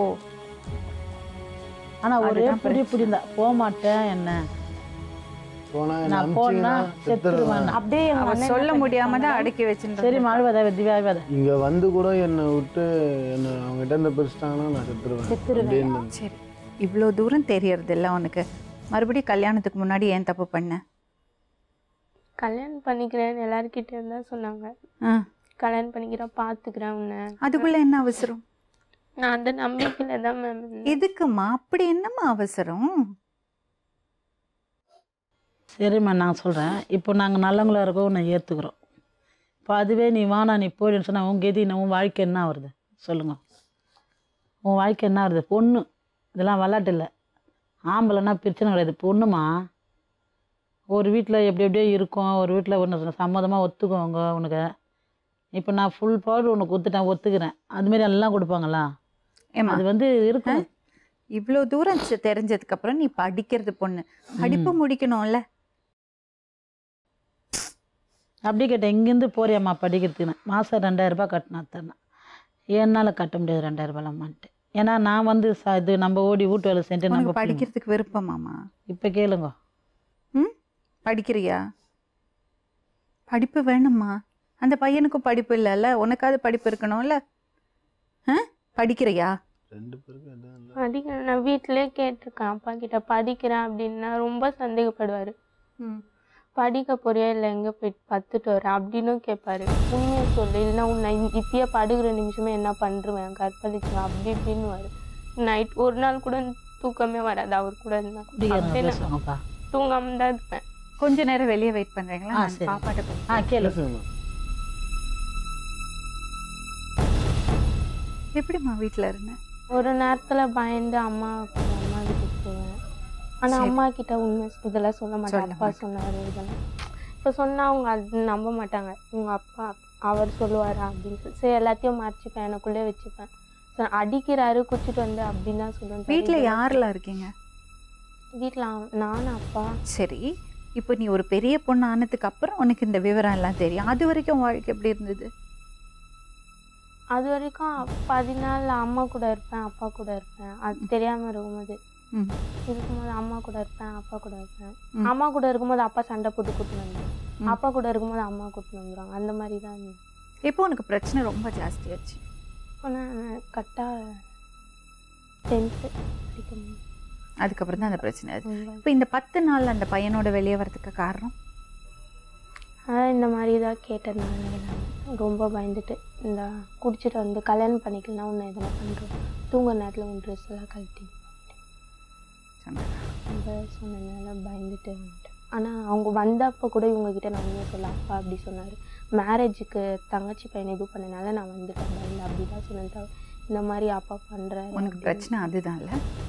ஆனா ஒரே அதுதான் புடி புடிந்தா போக மாட்டேன் என்ன போனா என்ன நான் போனா அனுப்பிச்சீங்கன்னா செத்துருவேன் செத்துருவேன் அப்படியே எங்க அவ அண்ணன் சொல்ல என்ன முடியாம தான் பண்ணிருக்காங்க? அடக்கி வச்சுட்டு சரி அழுவாத திவ்யா அழுவாத இங்க வந்து கூட என்னை விட்டு என்ன அவங்ககிட்ட இருந்து பிரிச்சிட்டாங்கன்னா நான் செத்துருவேன் செத்துருவேன். அப்படின்னு சரி இவ்வளோ தூரம் தெரியறது இல்ல உனக்கு மறுபடியும் கல்யாணத்துக்கு முன்னாடி ஏன் தப்பு பண்ண கல்யாணம் பண்ணிக்கிறேன்னு எல்லாருக்கிட்டே தான் சொன்னாங்க ஆ, கல்யாணம் பண்ணிக்கிறேன் பார்த்துக்கிறேன் உன்னை அதுக்குள்ள என்ன அவசரம் நான் அந்த நம்பிக்கையில தான் மேம் எதுக்குமா அப்படி என்னம்மா அவசரம் சரிம்மா நான் சொல்கிறேன் இப்போ நாங்கள் நல்லவங்களா இருக்கோம் உன்னை ஏற்றுக்குறோம் இப்போ அதுவே நீ வானா நீ போயிடுன்னு சொன்னால் உங்கள் எது உன் வாழ்க்கை என்ன வருது சொல்லுங்க உன் வாழ்க்கை என்ன வருது பொண்ணு இதெல்லாம் விளாட்டு இல்லை ஆம்பளைன்னா பிரச்சனை கிடையாது பொண்ணுமா ஒரு வீட்டில் எப்படி எப்படியோ இருக்கும் ஒரு வீட்டில் ஒன்று சம்மதமாக ஒத்துக்குவாங்க உனக்கு இப்போ நான் ஃபுல் பவர் உனக்கு ஒத்துட்டேன் ஒத்துக்கிறேன் அதுமாரி எல்லாம் கொடுப்பாங்களா ஏமா அது வந்து இருக்கும் இவ்வளோ தூரம் செ- தெரிஞ்சதுக்கு அப்புறம் நீ படிக்கிறது பொண்ணு படிப்பு முடிக்கணும்ல அப்படி கேட்டேன் இங்கேருந்து போறியாம்மா படிக்கிறதுக்குன்னு மாதம் ரெண்டாயிரம் ரூபாய் கட்டினா தரேன் என்னால் கட்ட முடியாது ரெண்டாயிரம் ரூபாய்லாமான்ட்டு ஏன்னா நான் வந்து ச இது நம்ம ஓடி வீட்டு வேலை செஞ்சு உனக்கு நம்ம படிக்கிறதுக்கு விருப்பமாமா இப்போ கேளுங்க ம் படிக்கிறியா படிப்பு வேணுமா அந்த பையனுக்கும் படிப்பு இல்லைல்ல உனக்காவது படிப்பு இருக்கணும்ல ஆ படிக்கிறியா ரெண்டு பேருக்கும் எதுவும் இல்லை படிக்கிறேன் நான் வீட்டிலே கேட்டிருக்கேன் அப்பா கிட்ட படிக்கிறேன் அப்படின்னா ரொம்ப சந்தேகப்படுவார் படிக்க போறியா இல்லை எங்கே போய் பத்துட்டு வர அப்படின்னும் கேட்பாரு உண்மையை சொல்லு இல்லைன்னா உன்னை இ- இப்பயே படுகிற நிமிஷமே என்ன பண்ணுருவேன் கற்பழிச்சுவேன் அப்படி இப்படின்னு நைட் ஒரு நாள் கூட தூக்கமே வராது அவர் கூட இருந்தா குடிக்கிறவங்க அப்படியே நான் பேசுவாங்கப்பா தூங்காம தான் இருப்பேன் கொஞ்ச நேரம் வெளியே வெயிட் பண்றீங்களா ஆ, நான் சரி. பாப்பாட்ட போய் ஆ கேளு பேசுங்கம்மா எப்படிம்மா வீட்டில் இருந்தேன் ஒரு நேரத்துல பயந்து அம்மா அம்மா வீட்டுக்கு போவேன் ஆனா சரி. அம்மா கிட்ட உண்மை இதெல்லாம் சொல்ல மாட்டேன் சொல்ல அப்பா சொன்னாரு இதெல்லாம் இப்போ சொன்னா அவங்க அது நம்ப மாட்டாங்க உங்க அப்பா அவர் சொல்லுவாரா அப்படின்னு சொல்லி சரி எல்லாத்தையும் மறைச்சிப்பேன் எனக்குள்ளே வச்சுப்பேன் சரி, அடிக்கிறாரு குச்சிட்டு வந்து அப்படின்னு தான் சொல்லுவேன் வீட்டில் யாரெல்லாம் இருக்கீங்க வீட்டில் நானும் அப்பா சரி இப்போ நீ ஒரு பெரிய பொண்ணு ஆனதுக்கு அப்புறம் உனக்கு இந்த விவரம் எல்லாம் தெரியும் அது வரைக்கும் உன் வாழ்க்கை எப்படி இருந்தது அது வரைக்கும் பதினாலு அம்மா கூட இருப்பேன் அப்பா கூட இருப்பேன் அது தெரியாமல் இருக்கும்போது ம். இருக்கும்போது அம்மா கூட இருப்பேன் அப்பா கூட இருப்பேன் ம். அம்மா கூட இருக்கும்போது அப்பா சண்டை போட்டு கூட்டின்னு வந்துடும் ம். அப்பா கூட இருக்கும்போது அம்மா கூட்டின்னு வந்துடுவாங்க அந்த மாதிரி தான் இருந்தது. எப்போ உனக்கு பிரச்சனை ரொம்ப ஜாஸ்தியாச்சு ஆனால் கரெக்டாக டென்த்து படிக்கும் அதுக்கப்புறம் தான் அந்த பிரச்சனை அது ரொம்ப இப்போ இந்த பத்து நாள் அந்த பையனோட வெளியே வரதுக்கு காரணம் அதான் இந்த மாதிரி தான் கேட்டதுனால நான் ரொம்ப பயந்துட்டு இந்த குடிச்சிட்டு வந்து கல்யாணம் பண்ணிக்கலாம் ஒன்று எதனா பண்ணுறோம் தூங்குற நேரத்தில் உன் ட்ரெஸ் எல்லாம் கழட்டி சொன்னாங்க ரொம்ப சொன்னதுனால பயந்துட்டு வந்துட்டேன் ஆனால் அவங்க வந்தப்போ கூட இவங்ககிட்ட நான் உண்மையை சொல்ல அப்பா அப்படி சொன்னார் மேரேஜுக்கு தங்கச்சி பையனை இது பண்ணனால நான் வந்துட்டேன் பயந்து அப்படி தான் சொன்னேன் தவிர இந்த மாதிரி அப்பா பண்ணுறாரு உனக்கு பிரச்சனை அதுதான்ல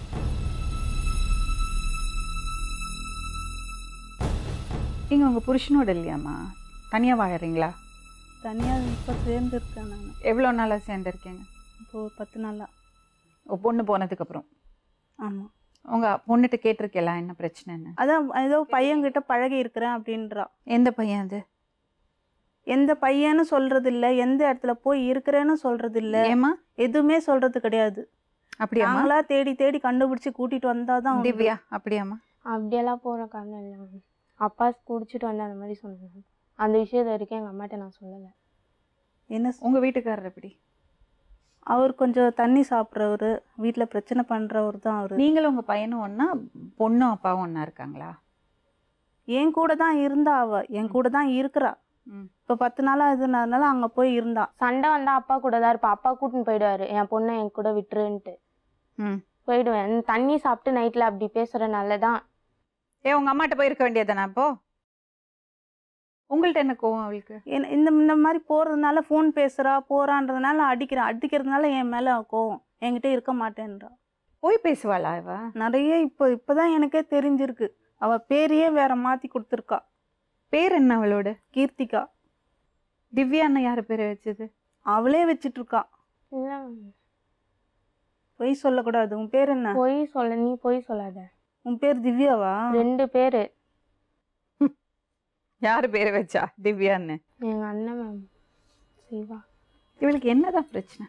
நீங்கள் உங்கள் புருஷனோட இல்லையாம்மா தனியாக வாழறீங்களா தனியாக இப்போ சேர்ந்துருக்கேன் நான் எவ்வளோ நாளாக சேர்ந்துருக்கீங்க இப்போ ஒரு பத்து நாளாக உங்க பொண்ணு போனதுக்கப்புறம் ஆமாம் உங்கள் பொண்ணுகிட்ட கேட்டிருக்கலாம் என்ன பிரச்சனைன்னு அதான் ஏதோ பையன்கிட்ட பழகி இருக்கிறேன் அப்படின்றா எந்த பையன் அது எந்த பையன்னு சொல்றது இல்ல எந்த இடத்துல போய் இருக்கிறேன்னு சொல்றது இல்ல ஏமா எதுவுமே சொல்றது கிடையாது அப்படியாம்மா நாங்களா தேடி தேடி கண்டுபிடிச்சு கூட்டிட்டு வந்தாதான் உண்டு. திவ்யா அப்படியாம்மா அப்படியெல்லாம் போகிற காரணம் இல்லை மேம் அப்பா குடிச்சிட்டு வந்து அந்த மாதிரி சொன்னாங்க அந்த விஷயத்த வரைக்கும் எங்கள் அம்மாட்ட நான் சொல்லலை என்ன சொ- உங்கள் வீட்டுக்காரர் எப்படி அவர் கொஞ்சம் தண்ணி சாப்பிட்றவரு வீட்டில் பிரச்சனை பண்றவர் தான் அவரு நீங்களும் உங்கள் பையனும் ஒன்றா பொண்ணும் அப்பாவும் ஒன்றா இருக்காங்களா என் கூட தான் இருந்தா அவ என் கூட தான் இருக்கிறா ம். இப்போ பத்து நாளா இதுனால அங்க போய் இருந்தா சண்டை வந்தால் அப்பா கூட தான் இருப்பா அப்பா கூட்டின்னு போயிடுவாரு என் பொண்ணை என் கூட விட்டுருன்ட்டு ம் போயிடுவேன் தண்ணி சாப்பிட்டு நைட்டில் அப்படி பேசுகிறனால தான் ஏ உங்கள் அம்மாட்ட போயிருக்க வேண்டியதானே அப்போ உங்கள்ட்ட என்ன கோவம் அவளுக்கு என்ன- இந்த இந்த மாதிரி போறதுனால ஃபோன் பேசுறா போறான்றதுனால அடிக்கிறா அடிக்கிறதுனால என் மேல கோவம் என்கிட்ட இருக்க மாட்டேன்றா போய் பேசுவாளா இவ நிறைய இப்போ இப்போதான் எனக்கே தெரிஞ்சிருக்கு அவ பேரையே வேற மாத்தி கொடுத்துருக்கா பேர் என்ன அவளோட கீர்த்திகா திவ்யான்னு யார் பேர் வச்சது அவளே வச்சிட்டு இருக்கா இல்லை பொய் சொல்லக்கூடாது உன் பேர் என்ன பொய் சொல்ல நீ பொய் சொல்லாத உன் பேர் திவ்யாவா ரெண்டு பேர் யார் பேர் வச்சா திவ்யான்னு எங்கள் அண்ணன் மேம் சிவா இவளுக்கு என்னதான் பிரச்சனை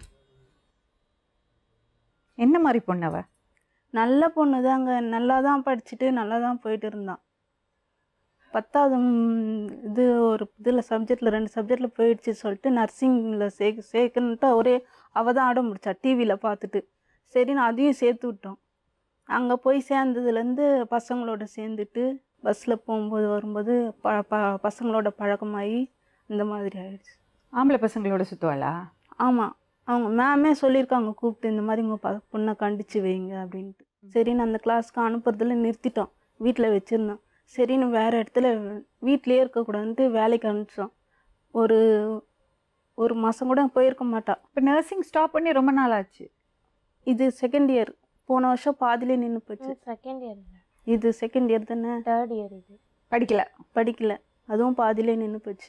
என்ன மாதிரி பொண்ணு அவ நல்ல பொண்ணு தாங்க நல்லா தான் படிச்சுட்டு நல்லா தான் போயிட்டு இருந்தான் பத்தாவது ம், இது ஒரு இதில் சப்ஜெக்டில் ரெண்டு சப்ஜெக்டில் போயிடுச்சு சொல்லிட்டு நர்சிங்கில் சேர்க்க சேர்க்கணுன்ட்டு ஒரே அவள் தான் ஆட முடிச்சா டிவியில் பார்த்துட்டு சரின்னு அதையும் சேர்த்து விட்டோம் அங்கே போய் சேர்ந்ததுலேருந்து பசங்களோட சேர்ந்துட்டு பஸ்ஸில் போகும்போது வரும்போது ப ப பசங்களோட பழக்கமாகி இந்த மாதிரி ஆயிடுச்சு ஆம்பளை பசங்களோட சுத்துவாளா ஆமாம் அவங்க மேமே சொல்லியிருக்காங்க கூப்பிட்டு இந்த மாதிரி உங்கள் ப பொண்ணை கண்டிச்சு வைங்க அப்படின்ட்டு சரின்னு அந்த கிளாஸ்க்கு அனுப்புறதுல நிறுத்திட்டோம் வீட்டில் வச்சுருந்தோம் சரின்னு வேறு இடத்துல வீட்டிலே இருக்கக்கூடாதுன்ட்டு வேலைக்கு அனுப்பிச்சோம் ஒரு ஒரு மாதம் கூட போயிருக்க மாட்டா இப்போ நர்சிங் ஸ்டாப் பண்ணி ரொம்ப நாள் ஆச்சு இது செகண்ட் இயர் போன வருஷம் பாதியிலே நின்று போச்சு செகண்ட் இயர் இது செகண்ட் இயர் தானே தேர்ட் இயர் இது படிக்கல படிக்கல அதுவும் பாதியிலே நின்று போச்சு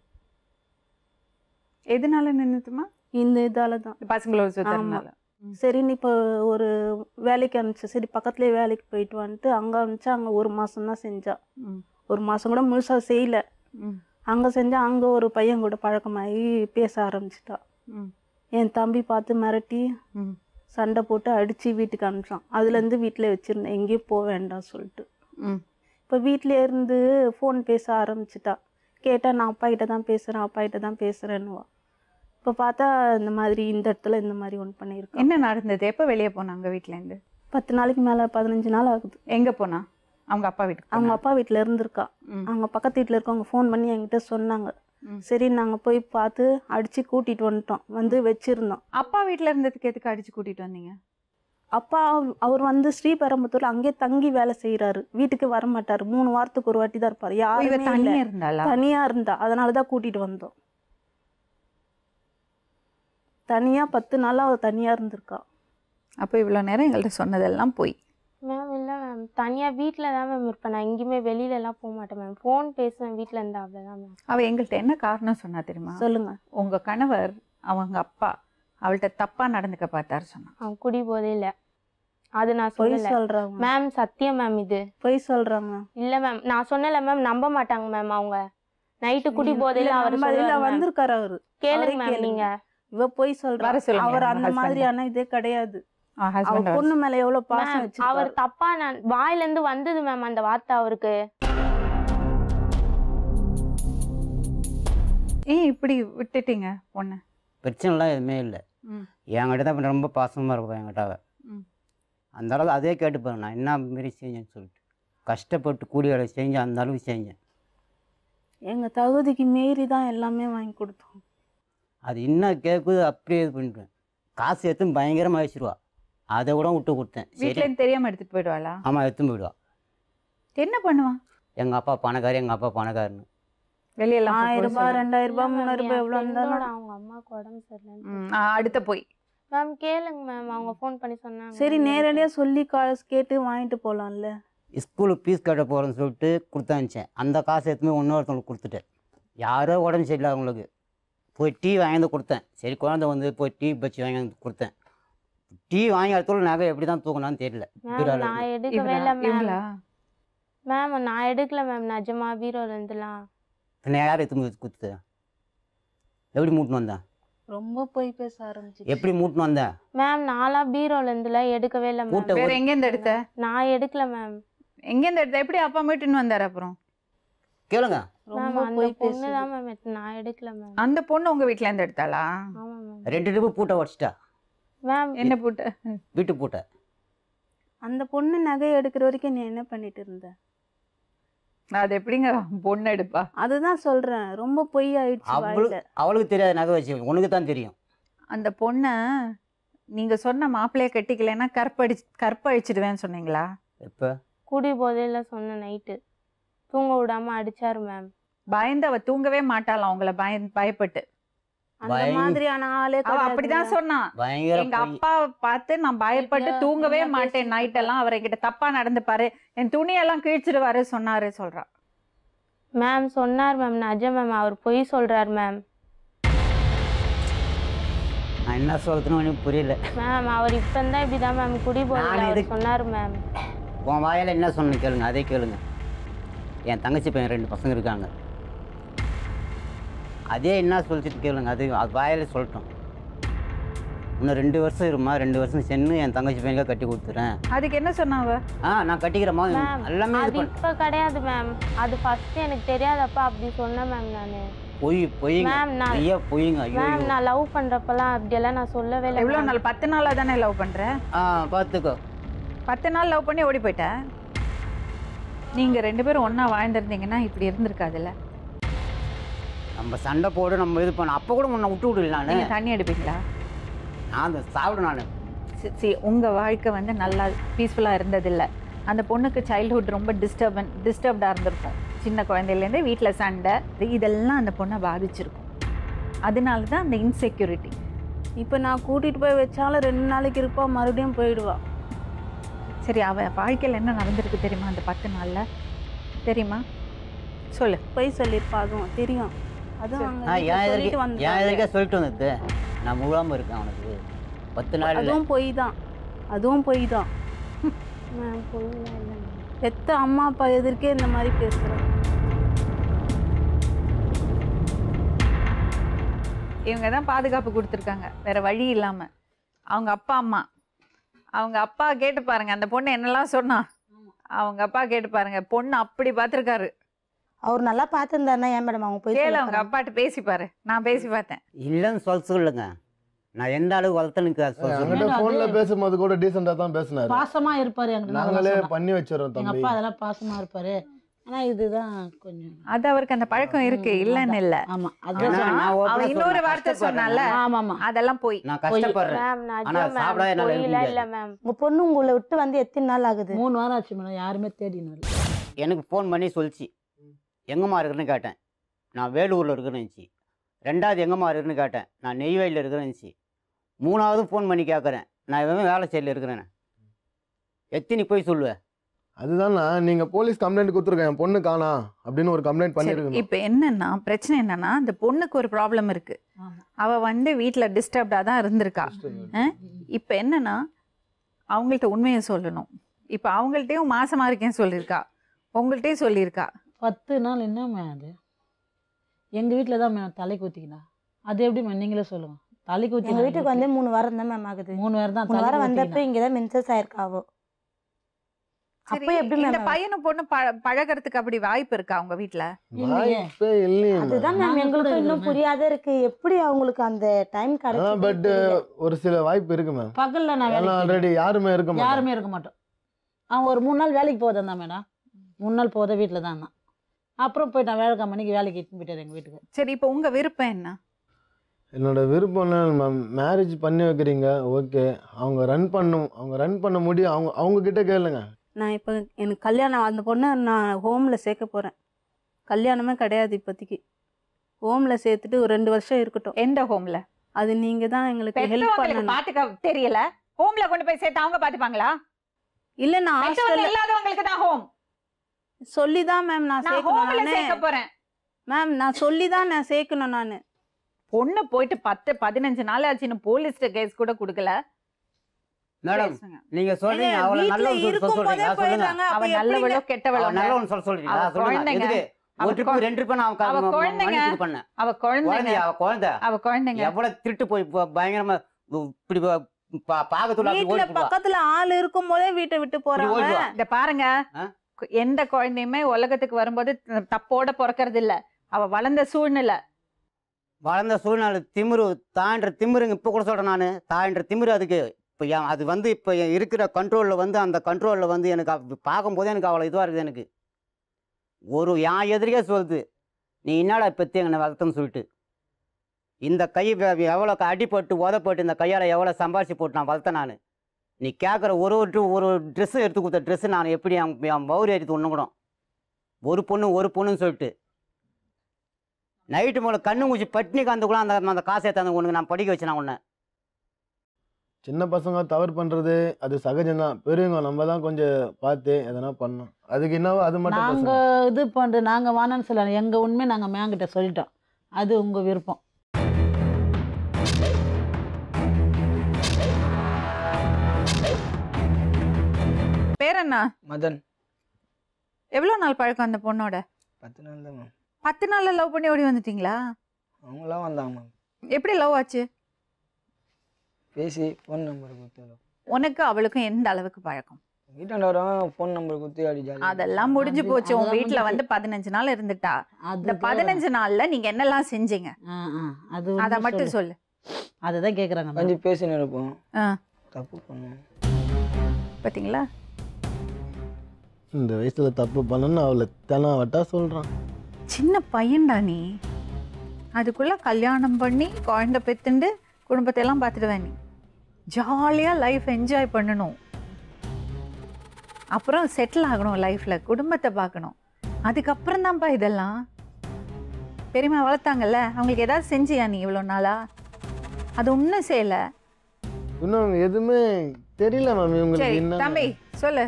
எதனால நின்றுட்டுமா இந்த இதால தான் பசங்களோட சுத்துறதுனால சரின்னு இப்போ ஒரு வேலைக்கு அனுப்பிச்சு சரி பக்கத்துலேயே வேலைக்கு போயிட்டு வந்துட்டு அங்கே அனுப்பிச்சா அங்கே ஒரு மாதம் தான் செஞ்சா ம். ஒரு மாதம் கூட முழுசாக செய்யல ம். அங்கே செஞ்சா அங்கே ஒரு பையன் கூட பழக்கமாகி பேச ஆரம்பிச்சிட்டா ம். என் தம்பி பார்த்து மிரட்டி ம். சண்டை போட்டு அடித்து வீட்டுக்கு அனுப்பிச்சான் அதுலேருந்து வீட்டில் வச்சுருந்தேன் எங்கேயும் போக வேண்டாம் சொல்லிட்டு ம். இப்போ வீட்டிலே இருந்து ஃபோன் பேச ஆரம்பிச்சிட்டா கேட்டால் நான் அப்பா கிட்ட தான் பேசுகிறேன் அப்பா கிட்ட தான் பேசுகிறேன்னுவா இப்போ பார்த்தா இந்த மாதிரி இந்த இடத்துல இந்த மாதிரி ஒன்று பண்ணியிருக்கேன் என்ன நடந்தது எப்போ வெளியே போனாங்க வீட்டிலேருந்து பத்து நாளைக்கு மேலே பதினஞ்சு நாள் ஆகுது எங்கே போனா அவங்க அப்பா வீட்டுக்கு அவங்க போனா? அப்பா வீட்டில் இருந்திருக்கா ம். அவங்க பக்கத்து வீட்டில் இருக்கவங்க ஃபோன் பண்ணி என்கிட்ட சொன்னாங்க ம். சரி நாங்கள் போய் பார்த்து அடித்து கூட்டிகிட்டு வந்துட்டோம் வந்து வச்சுருந்தோம் அப்பா வீட்டில் இருந்ததுக்கு எதுக்கு அடிச்சு கூட்டிட்டு வந்தீங்க அப்பா அவர் வந்து ஸ்ரீபெரும்புத்தூர்ல அங்கேயே தங்கி வேலை செய்கிறாரு வீட்டுக்கு வர மாட்டார் மூணு வாரத்துக்கு ஒரு வாட்டி தான் இருப்பார் ஓ, இவ யாருமே தனியா இல்லை இருந்தாளா தனியாக இருந்தா அதனால தான் கூட்டிகிட்டு வந்தோம் தனியாக பத்து நாளாக அவள் தனியாக இருந்திருக்கா அப்போ இவ்வளோ நேரம் எங்கள்கிட்ட சொன்னதெல்லாம் போய் மேம் இல்லை மேம் தனியாக வீட்டில் தான் மேம் இருப்பேன் நான் எங்கேயுமே வெளியிலலாம் போக மாட்டேன் மேம் ஃபோன் பேசுவேன் வீட்டில் இருந்தா அவ்வளோதான் மேம் அவ எங்கள்கிட்ட என்ன காரணம் சொன்னா தெரியுமா சொல்லுங்க உங்க கணவர் அவங்க அப்பா அவள்கிட்ட தப்பா நடந்துக்க பார்த்தாரு சொன்னான் அவன் குடி போதையில் அது நான் பொய் சொல்லலை சொல்கிறாங்க மேம் சத்தியம் மேம் இது பொய் சொல்கிறாங்க இல்லை மேம் நான் சொன்னல மேம் நம்ப மாட்டாங்க மேம் அவங்க நைட்டு குடி போதையில் அவர் இல்ல சொல்லுவாரு ma'am. வந்திருக்காரு அவரு கேளுங்க அவரே மேம் கேளுங்க. நீங்க இவ போய் வர சொல்றா சொல்லுங்க அவர் உங்க அந்த husband. மாதிரியான இதே கிடையாது ஆ, அவ husband பொண்ணு மேல எவ்வளவு பாசம் மேம், வச்சிருக்காரு அவர் தப்பா நான் வாயில இருந்து வந்தது மேம் அந்த வார்த்தை அவருக்கு ஏன் இப்படி விட்டுட்டீங்க பொண்ணு பிரச்சனைலாம் எதுவுமே இல்லை ம். என்கிட்ட தான் இப்ப ரொம்ப பாசமாக இருக்கும் என்கிட்ட அவ. ம். அந்த அளவுக்கு அதே கேட்டுப்பாங்க நான் என்ன மாரி செஞ்சேன்னு சொல்லிட்டு கஷ்டப்பட்டு கூலி வேலை செஞ்சு அந்த அளவுக்கு செஞ்சேன் எங்க தகுதிக்கு மீறி தான் எல்லாமே வாங்கி கொடுத்தோம் அது இன்னும் கேட்குது அப்படியே இது பண்ணிட்டேன் காசு எடுத்து பயங்கரமாக வச்சிருவா அதை கூட விட்டு கொடுத்தேன் வீட்ல சரி இருந்து தெரியாம எடுத்துட்டு போயிடுவாளா ஆமாம் எடுத்து போயிடுவா என்ன பண்ணுவான் எங்கள் அப்பா பணக்காரி எங்கள் அப்பா பணக்காரன்னு வெளியெல்லாம் போய் ஆயிரம் ரூபாய் சொல்லுவான். ரெண்டாயிரம் ரூபாய் இல்ல மூணாயிரம் ma'am, ரூபாய் என் எவ்வளவு friend-ஓட இருந்தாலும் அவங்க அம்மாவுக்கு உடம்பு சரியில்லைன்னு ம், ஆ, அடுத்த போய் மேம் கேளுங்க மேம் அவங்க ஃபோன் பண்ணி சொன்னாங்க சரி நேரடியா சொல்லி காசு கேட்டு வாங்கிட்டு போலாம்ல ஸ்கூலுக்கு ஃபீஸ் கட்ட போகிறேன்னு சொல்லிட்டு கொடுத்தாந்துச்சேன் அந்த காசு எடுத்துமே இன்னொருத்தவங்களுக்கு கொடுத்துட்டேன் யாரோ உடம்பு சரியில்லை அவங்களுக்கு போய் டீ வாங்கி வந்து கொடுத்தேன் சரி குழந்தை வந்து போய் டீ பச்சி வாங்கி வந்து கொடுத்தேன் டீ வாங்கி அடுத்தோட நகை எப்படி தான் தூக்கணும்னு தெரியல மேம் பீரோல நான் இருக்கு. எடுக்கவே இவளா? இல்லை மேம் இவங்களா மேம் நான் எடுக்கல மேம் நிஜமா பீரோல இருந்துலாம் பின்ன யார் எடுத்து போய் கொடுத்தது எப்படி மூட்டின்னு வந்தேன் ரொம்ப போய் பேச ஆரம்பிச்சு எப்படி மூட்டின்னு வந்தேன் மேம் நாளா பீரோல இருந்துல எடுக்கவே இல்லை மேம் கூட்ட வேற எங்க இருந்து எடுத்த நான் எடுக்கல மேம் எங்க இருந்து எடுத்த எப்படி அப்பா மீட்டுன்னு வந்தாரு அப்புறம் கேளுங்க மேம் ரொம்ப அந்த போய் பொண்ணு பேசு தான் மேம் எடுத்து நான் எடுக்கல மேம் அந்த பொண்ணு உங்க வீட்ல இருந்து எடுத்தாளா ஆமா மேம் ரெண்டு டிப்பு பூட்டை உடச்சிட்டா மேம் என்ன போட்டு வீட்டு பூட்டை அந்த பொண்ணு நகை எடுக்கிற வரைக்கும் நீ என்ன பண்ணிட்டு இருந்த அது எப்படிங்க பொண்ணு எடுப்பா அதுதான் சொல்றேன் ரொம்ப பொய் ஆயிடுச்சு அவளுக்கு வாயில அவளுக்கு தெரியாத நகை வச்சு உனக்கு தான் தெரியும் அந்த பொண்ணை நீங்க சொன்ன மாப்பிள்ளைய கட்டிக்கலைன்னா கற்பழி கற்பழிச்சிடுவேன்னு சொன்னீங்களா எப்போ குடி போதையில சொன்ன நைட்டு தூங்க விடாம அடிச்சாரு மேம் பயந்து அவ தூங்கவே மாட்டாளாம் உங்களை பய பயப்பட்டு அந்த பயந்து- மாதிரியான ஆளே அவ அப்படிதான் கிடையாதுங்க. சொன்னான் பயங்கர எங்க பொய். அப்பாவை பார்த்து நான் பயப்பட்டு இப்படியா- தூங்கவே இப்படியா மாட்டேன் பேசிட்டு நைட் எல்லாம் அவரை கிட்ட தப்பா நடந்துப்பாரு என் துணியெல்லாம் கிழிச்சிடுவாரு சொன்னாரு சொல்றா மேம் சொன்னார் மேம் நிஜம் மேம் அவர் பொய் சொல்றார் மேம் நான் என்ன சொல்றதுன்னு எனக்கு புரியல மேம் அவர் இப்போ தான் இப்படி தான் மேம் குடி போதையில நான் அவர் எதுக்கு- சொன்னார் மேம் உன் வாயால் என்ன சொன்ன கேளுங்க அதே கேளுங்க என் தங்கச்சி பையன் ரெண்டு பசங்க இருக்காங்க அதே என்ன சொல்லிட்டு கேளுங்க அது அது வாயால் சொல்லட்டும் இன்னும் ரெண்டு வருஷம் இருமா ரெண்டு வருஷம் சென்று என் தங்கச்சி பையனுக்காக கட்டி கொடுத்துறேன் அதுக்கு என்ன சொன்னா அவ ஆ நான் கட்டிக்கிறேம்மா மேம் எல்லாமே இது அது பண்ண இப்போ கிடையாது மேம் அது ஃபர்ஸ்ட் எனக்கு தெரியாதப்ப அப்படி சொன்னேன் மேம் நான் பொய் பொய்ங்க மேம் நான் ஐயா பொய்ங்க ஐயோ மேம் நான் லவ் பண்றப்பலாம் அப்படியெல்லாம் நான் சொல்லவே இல்லை எவ்வளவு ma'am. நாள் பத்து நாளா தானே லவ் பண்ற ஆ பார்த்துக்கோ பத்து நாள் லவ் பண்ணி ஓடி போயிட்ட நீங்க ரெண்டு பேரும் ஒண்ணா வாழ்ந்திருந்தீங்கன்னா இப்படி இருந்திருக்காதுல்ல நம்ம சண்டை போடு நம்ம இது பண்ண அப்போ கூட உன்னை விட்டு விடல நான் நீங்க தண்ணி எடுப்பீங்களா நான் அந்த சாப்பிடு நான் சி- சி உங்க வாழ்க்கை வந்து நல்லா பீஸ்ஃபுல்லா இருந்ததில்ல அந்த பொண்ணுக்கு சைல்ட்ஹுட் ரொம்ப டிஸ்டர்பன் டிஸ்டர்ப்டாக இருந்திருக்கும் சின்ன குழந்தையிலேருந்தே வீட்டில் சண்டை இது- இதெல்லாம் அந்த பொண்ணை பாதிச்சிருக்கும் அதனால தான் அந்த இன்செக்யூரிட்டி இப்ப நான் கூட்டிட்டு போய் வச்சாலும் ரெண்டு நாளைக்கு இருப்பா மறுபடியும் போயிடுவா சரி அவ வாழ்க்கையில் என்ன நடந்திருக்கு தெரியுமா அந்த பத்து நாள்ல தெரியுமா சொல்லு போய் சொல்லியிருப்பா அதுவும் தெரியும் அதுவும் அங்க நான் வீட்டுல ஏன் சொல்லிட்டு எதிர்க்க ஏன் வந்தாங்க எதிர்க்க சொல்லிட்டு வந்தது நான் முழுகாமல் இருக்கேன் அவனுக்கு பத்து நாள் இல்லை அதுவும் பொய் தான் அதுவும் பொய் தான் மேம் பொய்லாம் இல்லை மேம் பெத்த அம்மா அப்பா எதிர்க்கே இந்த மாதிரி பேசுறேன் இவங்க தான் பாதுகாப்பு கொடுத்துருக்காங்க வேற வழி இல்லாம அவங்க அப்பா அம்மா அவங்க அப்பா கேட்டு பாருங்க அந்த பொண்ணு என்னெல்லாம் சொன்னா அவங்க அப்பா கேட்டு பாருங்க பொண்ணு அப்படி பார்த்துருக்காரு அவர் நல்லா பார்த்துருந்தாருன்னா ஏன் மேடம் அவங்க போய் கேளு சொல்ல அவங்க போறாங்க? அப்பாட்ட பேசி பாரு நான் பேசி பார்த்தேன் இல்லைன்னு சொல்ல சொல்லுங்க நான் எந்த அளவுக்கு வளர்த்தனுக்கு அது சொல்ல சொல்லுங்க என்கிட்ட அது- ஃபோன்ல பேசும்போது கூட டீசெண்டா தான் பேசினாரு பாசமா இருப்பாரு என்கிட்ட நான் நாங்களே அதெல்லாம் சொன்னேன். பண்ணி வச்சிடறோம் எங்க தம்பி அப்பா அதெல்லாம் பாசமா இருப்பாரு ஆனா இதுதான் கொஞ்சம் அது அவருக்கு அந்த பழக்கம் இருக்கு ம், இல்லைன்னு இல்ல ஆமா ஆனா அதுதான் நான் open ஆ அவன் இன்னொரு சொல்றேன், வார்த்தை கஷ்டப்படுறேன். சொன்னால ஆமா ஆமா அதெல்லாம் போய் நான் கஷ்டப்படுறேன் மேம் ஆனா நிஜம் சாப்பிட மேம் என்னால இருக்க பொய்லாம் முடியாது. இல்லை மேம் உங்க பொண்ணு உங்களை விட்டு வந்து எத்தனை நாள் ஆகுது மூணு வாரம் ஆச்சு மேடம் யாருமே தேடினு வரல எனக்கு ஃபோன் பண்ணி சொல்லிச்சு எங்கம்மா இருக்குன்னு கேட்டேன் நான் வேலூரில் இருக்கிறேன்னு இருந்துச்சு ரெண்டாவது எங்கம்மா இருக்குன்னு கேட்டேன் நான் நெய்வேலியில் இருக்கிறேன்னு இருந்துச்சு மூணாவது ஃபோன் பண்ணி கேட்குறேன் நான் இவன் வேலை சைடில் இருக்கிறேன் எத்தனை போய் சொல்லுவேன் அதுதானா நீங்க போலீஸ் கம்ப்ளைண்ட் கொடுத்துருக்கேன் என் பொண்ணு காணா அப்படின்னு ஒரு கம்ப்ளைண்ட் சரி, பண்ணிருக்கணும் இப்ப என்னன்னா பிரச்சனை என்னன்னா அந்த பொண்ணுக்கு ஒரு ப்ராப்ளம் இருக்கு ஆமா அவ வந்து வீட்ல டிஸ்டர்ப்டா தான் இருந்திருக்கா இப்ப என்னன்னா அவங்கள்ட்ட உண்மையை சொல்லணும் இப்ப அவங்கள்ட்டயும் மாசமா இருக்கேன்னு சொல்லியிருக்கா உங்கள்கிட்டயும் சொல்லியிருக்கா பத்து நாள் என்ன மேம் அது எங்க வீட்டில் தான் மேம் தலை ஊற்றிக்கினா அது எப்படி மேம் நீங்களே சொல்லுங்க தலைக்கு ஊற்றி எங்க வீட்டுக்கு வந்து மூணு வாரம் தான் மேம் ஆகுது மூணு வாரம் தான் மூணு வாரம் தலைக்கு வந்தப்ப ஊத்திக்கினேன். இங்கதான் மென்சஸ் ஆயிருக்காவோ சரி, அப்ப எப்படி இந்த மேம் பையனும் பொண்ணு ப- பழகுறதுக்கு அப்படி வாய்ப்பு இருக்கா உங்க வீட்ல இல்லையே. வாய்ப்பே இல்லையே அதுதான் நாங்க மேம் கூட எங்களுக்கு இன்னும் இருக்கோமே. புரியாத இருக்கு எப்படி அவங்களுக்கு அந்த டைம் அதான் பட் கிடைக்கும் ஒரு சில வாய்ப்பு இருக்கு மேம் பகல்ல நான் ஏன்னா வேலைக்கு ஆல்ரெடி யாருமே இருக்க மாட்டாங்க யாருமே இருக்க மாட்டோம் அவன் ஒரு மூணு நாள் வேலைக்கு போதான் தான் மேடம் மூணு நாள் போத வீட்டில் தான் இருந்தான் அப்புறம் போயிட்டான் வேலைக்கார மணிக்கு வேலைக்கு இட்டுன்னு போயிட்டார் எங்கள் வீட்டுக்கு சரி இப்போ உங்க விருப்பம் என்ன என்னோட விருப்பம் மேம் மேரேஜ் பண்ணி வைக்கிறீங்க ஓகே அவங்க ரன் பண்ணும் அவங்க ரன் பண்ண முடியும் அவங்க அவங்க கிட்ட கேளுங்க நான் இப்போ எனக்கு கல்யாணம் அந்த பொண்ணை நான் ஹோமில் சேர்க்க போகிறேன் கல்யாணமே கிடையாது இப்போதைக்கு ஹோமில் சேர்த்துட்டு ஒரு ரெண்டு வருஷம் இருக்கட்டும் எந்த ஹோம்ல அது நீங்கள் தான் எங்களுக்கு ஹெல்ப் பெத்தவங்களுக்கு பண்ணணும் பாத்துக்க தெரியல ஹோம்ல கொண்டு போய் சேர்த்து அவங்க பாத்துப்பாங்களா இல்லை நான் பெத்தவங்க ஹாஸ்டலில் இல்லாதவங்களுக்கு தான் ஹோம் சொல்லி தான் மேம் நான் நான் ஹோம்ல சேர்க்கணும் சேர்க்க போறேன் மேம் நான் சொல்லி தான் நான் சேர்க்கணும் நான் பொண்ணு போயிட்டு பத்து பதினஞ்சு நாள் ஆச்சுன்னு போலீஸ்ட கேஸ் கூட கொடுக்கல மேடம் பேசுங்க. நீங்க சொல்றீங்க அவளை நல்லவன் சொல்ல சொல்றீங்களா சொல்லுங்க அவ நல்லவளோ கெட்டவளோ அவன் நல்லவன் சொல்ல சொல்றீங்களா அவ சொல்லுங்க குழந்தைங்க. எதுக்கு அவ ஒரு ட்ரிப் கொ- ரெண்டு ட்ரிப் நான் அவ அவன் குழந்தைங்க. மன்னிச்சு பண்ணேன் அவ குழந்தைங்க குழந்தை அவ குழந்தை அவ குழந்தைங்க எவ்வளவு திருட்டு போய் ப- பயங்கரமா உ- இப்படி ப- பா- பாகத்துல அப்படி வீட்டுல ஓடி போவா. பக்கத்துல ஆள் இருக்கும் போதே வீட்டை விட்டு இப்படி போறாங்க ஓடிவா. இந்த பாருங்க ஆ? கு- எந்த குழந்தையுமே உலகத்துக்கு வரும்போது த- தப்போட பிறக்கறது இல்ல அவ வளர்ந்த சூழ்நிலை வளர்ந்த சூழ்நிலை திமிரு தான்ற திமிருங்க இப்போ கூட சொல்கிறேன் நான் தான்ற திமிரு அதுக்கு இப்போ என் அது வந்து இப்போ இருக்கிற கண்ட்ரோலில் வந்து அந்த கண்ட்ரோலில் வந்து எனக்கு அப்ப பார்க்கும்போதே எனக்கு அவ்வளோ இதுவாக இருக்குது எனக்கு ஒரு என் எதிரியே சொல்லுது நீ என்னடா பெற்று எங்களை வளர்த்தன்னு சொல்லிட்டு இந்த கை எவ்வளோ அடிபட்டு உதப்பட்டு இந்த கையால் எவ்வளோ சம்பாரிச்சு போட்டு நான் வளர்த்தேன் நான் நீ கேட்குற ஒரு ஒரு dr- ஒரு ட்ரெஸ்ஸு எடுத்து கொடுத்த ட்ரெஸ்ஸு நான் எப்படி என் என் பவுரி எடுத்து ஒன்று கூட ஒரு பொண்ணு ஒரு பொண்ணுன்னு சொல்லிட்டு நைட்டு மேலே கண்ணு மூச்சு பட்டினி காந்துக்குள்ள அந்த அந்த காசை தந்து உனக்கு நான் படிக்க வச்சேன் நான் உன்னை சின்ன பசங்க தவறு பண்ணுறது அது சகஜம்தான் பெரியவங்க நம்ம தான் கொஞ்சம் பார்த்து எதனா பண்ணணும் அதுக்கு என்னவோ அது மட்டும் நாங்க பேசணும். இது பண்ணுறது நாங்க வேணாம்னு சொல்லல எங்க உண்மை நாங்க மேங்கிட்ட சொல்லிட்டோம் அது உங்க விருப்பம் பேர் என்ன மதன் எவ்வளவு நாள் பழக்கம் அந்த பொண்ணோட பத்து நாள் தான் மேம் பத்து நாள்ல லவ் பண்ணி ஓடி வந்துட்டீங்களா அவங்களாம் வந்தாங்க மேம் எப்படி லவ் ஆச்சு பேசி ஃபோன் நம்பர் கொடுத்து உனக்கு அவளுக்கும் எந்த அளவுக்கு பழக்கம் வீட்டாண்ட வரவன் ஃபோன் நம்பர் கொடுத்து அப்படி ஜாலி அதெல்லாம் முடிஞ்சு அது- போச்சு உன் அதெல்லாம் வீட்ல முடிஞ்சு வந்து பதினஞ்சு நாள் இருந்துட்டா இந்த அது பதினஞ்சு நாள்ல நீங்க என்னெல்லாம் செஞ்சீங்க ஆ, ஆ, அது அத ஒண்ணு மட்டும் சொல்லு. சொல்லு அதுதான் கேக்குறாங்க கொஞ்சம் பேசின்னு இருப்போம் ஆ. தப்பு பண்ணுவோம் பாத்தீங்களா இந்த வயசுல தப்பு பண்ணணும்னு அவளை தெனாவட்டா சொல்றான் சின்ன பையன்டா நீ அதுக்குள்ள கல்யாணம் பண்ணி குழந்தை பெத்துண்டு குடும்பத்தை எல்லாம் பார்த்துடுவேன் நீ ஜாலியா லைஃப் என்ஜாய் பண்ணணும் அப்புறம் செட்டில் ஆகணும் லைஃப்ல குடும்பத்தை பார்க்கணும் அதுக்கப்புறம் தான்ப்பா இதெல்லாம் பெரியம்மா வளர்த்தாங்கல்ல அவங்களுக்கு ஏதாவது செஞ்சியா நீ இவ்வளோ நாளா அது ஒன்றும் செய்யல இன்னும் எதுவுமே தெரியல மேம் சரி இவங்களுக்கு என்ன தம்பி சொல்லு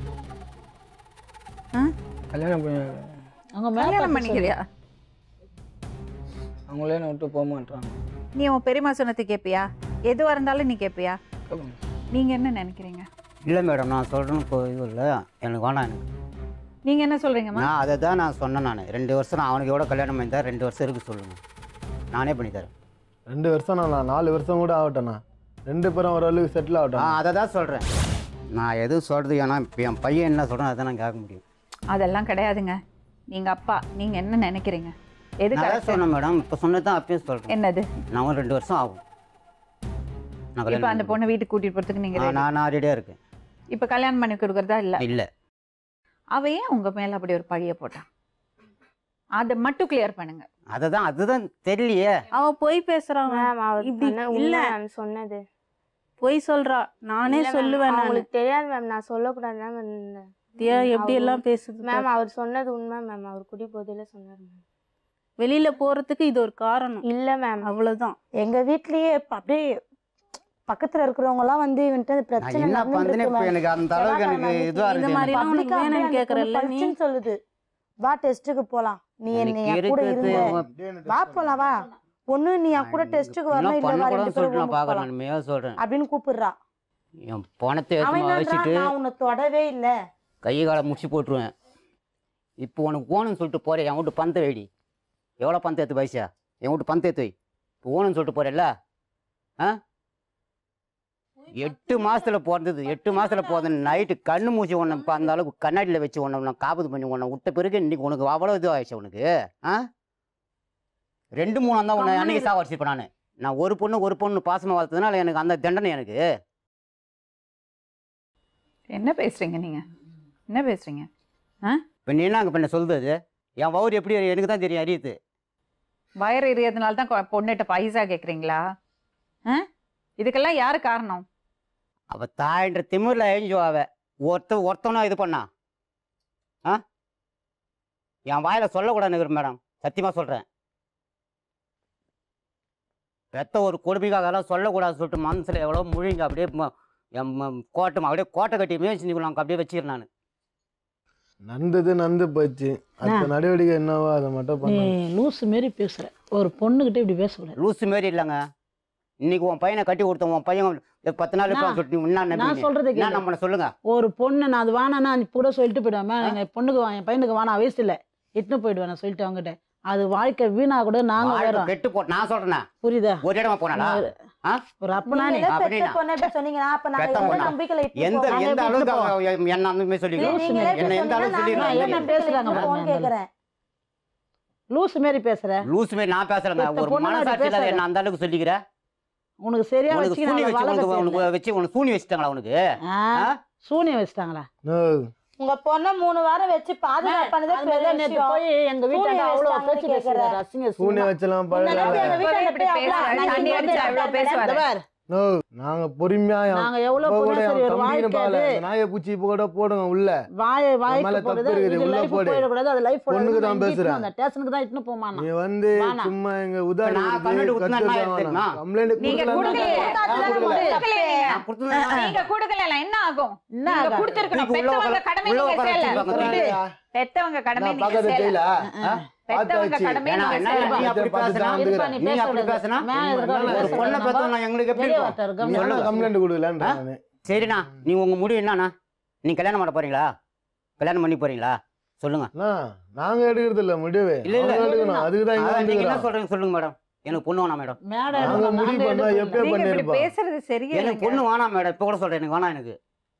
கல்யாணம் பண்ணி அவங்க மேல கல்யாணம் பார்த்து பண்ணிக்கிறியா அவங்களே என்னை விட்டு போக மாட்டாங்க நீ உன் பெரியம்மா சொன்னது கேட்பியா எதுவாக இருந்தாலும் நீ கேட்பியா நீங்க என்ன நினைக்கிறீங்க இல்லை மேடம் நான் சொல்கிறேன்னு இப்போ இது இல்லை எனக்கு வேணாம் எனக்கு நீங்க என்ன சொல்றீங்கம்மா நான் அதை தான் நான் சொன்னேன் நான் ரெண்டு வருஷம் நான் அவனுக்கு எவ்வளோ கல்யாணம் பண்ணி தரேன் ரெண்டு வருஷம் இருக்கு சொல்லுங்கள் நானே பண்ணி தரேன் ரெண்டு வருஷம் நான் நாலு வருஷம் கூட ஆகட்டேண்ணா ரெண்டு பேரும் ஓரளவுக்கு செட்டில் ஆ ஆகட்டும் அதை தான் சொல்கிறேன் நான் எதுவும் சொல்கிறது ஏன்னா இப்போ என் பையன் என்ன சொல்கிறேன் அதை நான் கேட்க முடியும் அதெல்லாம் கிடையாதுங்க நீங்க அப்பா நீங்க என்ன நினைக்கிறீங்க எது நான் correct? தான் சொன்னேன் மேடம் இப்போ சொன்னது தான் அப்பயும் சொல்கிறேன் என்னது நான் ஒரு ரெண்டு வருஷம் ஆகும் நான் இப்ப கல்யாணம் அந்த பண்ணி- பொண்ணை வீட்டுக்கு கூட்டிட்டு போறதுக்கு நீங்க ஆ, ready? நான் நான் ரெடியாக இருக்கேன் இப்ப கல்யாணம் பண்ணி கொடுக்கறதா இல்ல இல்லை அவ ஏன் உங்க மேல அப்படி ஒரு பழிய போட்டான் அதை மட்டும் கிளியர் பண்ணுங்க அதை தான் அதுதான் தெரியலையே அவ பொய் பேசுறான் மேம் அவர் இப்படி சொன்ன இல்ல. இல்ல மேம் சொன்னது பொய் சொல்றா நானே இல்ல ma'am, சொல்லுவேன் நான் அவங்களுக்கு தெரியாது மேம் நான் சொல்லக்கூடாது மேம் தியா எப்படி எல்லாம் பேசுது மேம் பாரு. அவர் சொன்னது உண்மை மேம் அவர் குடி போதையில சொன்னார் மேம் வெளியில போறதுக்கு இது ஒரு காரணம் இல்ல மேம் அவ்வளவுதான் எங்க வீட்லயே இப்ப அப்படியே பக்கத்துல இருக்கிறவங்க எல்லாம் வந்து இவன்ட்டு அந்த நான் பிரச்சனை என்ன நடந்துட்டு பண்ணுறேன்னு இருக்கு இப்போ ma'am. எனக்கு அந்த அளவுக்கு எனக்கு செவ்வாய்க்கிழமை இதுவாக இந்த இருக்குது மாதிரி எனக்கு. எல்லாம் உனக்கு Public ஆ வேணும்னு அப்படியே அந்த கேக்குறல்ல பொண்ணு நீ? படிச்சுன்னு சொல்லுது வா டெஸ்ட்டுக்கு போலாம் நீ என்ன எனக்கு என் கூட இருக்கிறது இருந்த வா போலாம் வா ஒண்ணு நீ என் கூட டெஸ்ட்டுக்கு வரணும் இன்னும் இல்ல வா ரெண்டு பண்ணக்கூடாதுன்னு சொல்லிட்டு நான் பேரும் பார்க்குறேன் போலாம் நான் மேலே சொல்கிறேன் அப்படின்னு கூப்பிடுறா என் பணத்தை அவன் எடுத்து என்னன்றான், வச்சுட்டு நான் உன்னை தொடவே இல்ல கை காலை முடிச்சு போட்டுருவேன் இப்போ உனக்கு ஓணுன்னு சொல்லிட்டு போகிறேன் என் வீட்டு பந்தை வெடி எவ்வளோ பந்தை எடுத்து பைசா என் வீட்டு பந்தை எடுத்து வை இப்போ ஓணுன்னு சொல்லிட்டு போகிறேல்ல ஆ எட்டு மாசத்துல பிறந்தது எட்டு மாசத்துல பிறந்த நைட்டு கண்ணு மூச்சி உன்னை இப்போ அந்த அளவுக்கு கண்ணாடியில் வச்சு உன்னை நான் காபது பண்ணி உன்னை விட்ட பிறகு இன்னைக்கு உனக்கு அவ்வளோ இது ஆயிடுச்சு உனக்கு ஆ ரெண்டு மூணு தான் உன்னை அன்னைக்கு சாவடிச்சிருப்பேன் நான் நான் ஒரு பொண்ணு ஒரு பொண்ணு பாசமாக வளர்த்ததுனால எனக்கு அந்த தண்டனை எனக்கு என்ன பேசுறீங்க நீங்க என்ன பேசுறீங்க இப்போ நீ என்ன இப்போ என்ன சொல்லுது என் வவுர் எப்படி எனக்கு தான் தெரியும் அறியுது வயர் எரியறதுனால தான் கொ- பொண்ணுகிட்ட பைசா கேட்குறீங்களா ஆ இதுக்கெல்லாம் யார் காரணம் அவள் தாயின்ற திமிரில் எழுஞ்சு அவ ஒருத்த ஒருத்தவனா இது பண்ணா ஆ என் வாயில் சொல்லக்கூடாதுன்னு மேடம் சத்தியமாக சொல்கிறேன் பெத்த ஒரு கொடுமைக்காகலாம் சொல்லக்கூடாதுன்னு சொல்லிட்டு மனசில் எவ்வளோ முழுங்க அப்படியே ம- என் ம- கோட்டை அப்படியே கோட்டை கட்டி மேய்ச்சி நிற்கலாம் அப்படியே வச்சுக்கிறேன் நான் நடந்தது நடந்து போச்சு அடுத்த நடவடிக்கை என்னவோ அதை மட்டும் நீ பண்ண லூசு மாரி பேசுற ஒரு பொண்ணுகிட்ட இப்படி பேசக்கூடாது லூசு மாரி இல்லைங்க இன்னைக்கு உன் பையனை கட்டி கொடுத்தேன் உன் பையன் ஒரு பத்து நாள் இருப்பான்னு சொல்லிட்டு நீ என்ன நான் நம்பி சொல்றதை என்ன கேளு. நம்மளை சொல்லுங்க ஒரு பொண்ணு நான் அது வேணான்னா அது கூட சொல்லிட்டு போயிடுவேன் எங்கள் பொண்ணுக்கு வா- என் பையனுக்கு வேணாம் வயசு இல்லை இட்டுன்னு போயிடுவேன் நான் சொல்லிட்டு அவங்ககிட்ட அது வாழ்க்கை வீணா கூட நாங்க வாழ்க்கை வரோம் கெட்டு போ நான் சொல்றேனே புரியுதா ஒரு இடமா போனாடா ஆ? ஒரு அப்பனா நீ நீங்களே பெத்த அப்படின்னா? பொண்ணை இப்படி சொன்னீங்கன்னா அப்ப நாங்க பெத்த எந்த பொண்ணா? நம்பிக்கையில இட்டு எந்த போவோம்? எந்த நாங்க அளவுக்கு எப்படி அவங்க என்ன அந்த மாதிரி இல்ல, சொல்லிக்கலாம் நீங்களே இப்படி என்ன எந்த சொன்னீங்கன்னா அளவுக்கு நாங்க சொல்லிடுறாங்க எந்த என்ன நம்பிக்கையில பேசுறாங்க இட்டு போவோம்னு பாருங்க. கேக்குறேன் லூசு மாரி பேசுற லூஸ் மாதிரி நான் பேசுறேன் பெத்த ஒரு பொண்ணு மாதிரி மனசாட்சி இல்லாத பேசாத. என்ன அந்த அளவுக்கு சொல்லிக்கிற உனக்கு சரியா உனக்கு வச்சு சூனி வச்சு உனக்கு வளர்க்க உனக்கு வச்சு உனக்கு சூனி வச்சுட்டாங்களா உனக்கு ஆ? சூனியம் வச்சுட்டாங்களா No. உங்க பொண்ணை மூணு வாரம் வச்சு பாதுகாப்பு பண்ணதே அது பெரிய மாதிரி நேத்து விஷயம். போய் எங்க வீட்டாண்ட சூனியம் அவ்வளோ வச்சுட்டாங்கன்னு பேச்சு பேசுறாரு கேக்குறேன். அசிங்க பூனை அசிங்கமா. வச்செல்லாம் இந்த நேரத்துல பழகல எங்க வீட்டாண்ட இப்படி போய் பேசுறாரு. அவ்வளவு தண்ணி நாங்க அடிச்சா இங்க எவ்வளவு வந்து பேசுவாரு. இந்த பார், நோ நாங்க பொறுமையா என் நாங்க எவ்வளவு அப்பா பொண்ணு கூட சரி என் ஒரு தம்பின்னு வாழ்க்கை பால அது. நாயை பூச்சி இப்போ கூட போடுங்க உள்ள வாய மேல வாய்க்கு தப்பு போடுது இருக்குது, இது உள்ள லைஃப் போடு. போயிடக்கூடாது அது லைஃப் பொண்ணுக்கு தான் பேசுறேன். அந்த ஸ்டேஷனுக்கு தான் இட்டுன்னு போமாண்ணா நீ வந்து வேணாம். சும்மா எங்க உதாரணம் நான் கண்ணாடி குத்துனா என்ன ஆயிடுது தெரியுமா? கம்ப்ளைண்ட் நீங்க கொடுக்கலையே. நான் கொடுக்கலையே நீங்க. நீங்க கொடுக்கல என்ன ஆகும் என்ன நீங்க ஆகாது? கொடுத்திருக்கணும் நீங்க உள்ள பெத்தவங்க உட்கார- கடமை உள்ள நீங்க உட்கார செய்யல வச்சிருக்காங்க. பெத்தவங்க கடமை நீங்க பக்கத்து செய்யல ஜெயிலா பெத்தவங்க கடமை ஏன்னா, நீங்க என்ன செய்யல நீ அப்படி பார்த்து பேசுனா? தான் இருப்பா, நீ நீ பேச அப்படி விடாத. பேசுனா? மேல இருக்க ஒரு பேச ஒரு பொண்ணை விடாத. பெற்றவங்க எங்களுக்கு எப்படி வெளிய இருக்கும் ஒருத்தர் நீ கம்முனு என்ன இரு. கம்ப்ளைண்ட் கொடுக்கலன்ற நானு சரிண்ணா நீ உங்க முடிவு என்னண்ணா நீ கல்யாணம் பண்ண போறீங்களா கல்யாணம் பண்ணி போறீங்களா சொல்லுங்க அண்ணா, நாங்க எடுக்கிறது இல்ல முடிவு இல்ல, இல்ல. அவங்க எடுக்கணும் அதுக்கு தான் இங்க அதான் நீங்க என்ன வந்துக்கிறோம் சொல்றீங்க சொல்லுங்க மேடம் எனக்கு பொண்ணு வேணாம் மேடம் மேடை நாங்க எடுக்கணும், முடிவு நாங்க பண்ணா எடுக்கணும். எப்பயோ நீங்க இப்படி பண்ணிருப்போம் பேசுறது சரியா எனக்கு பொண்ணு வேணாம் மேடம் இப்போ கூட சொல்றேன் எனக்கு வேணாம் எனக்கு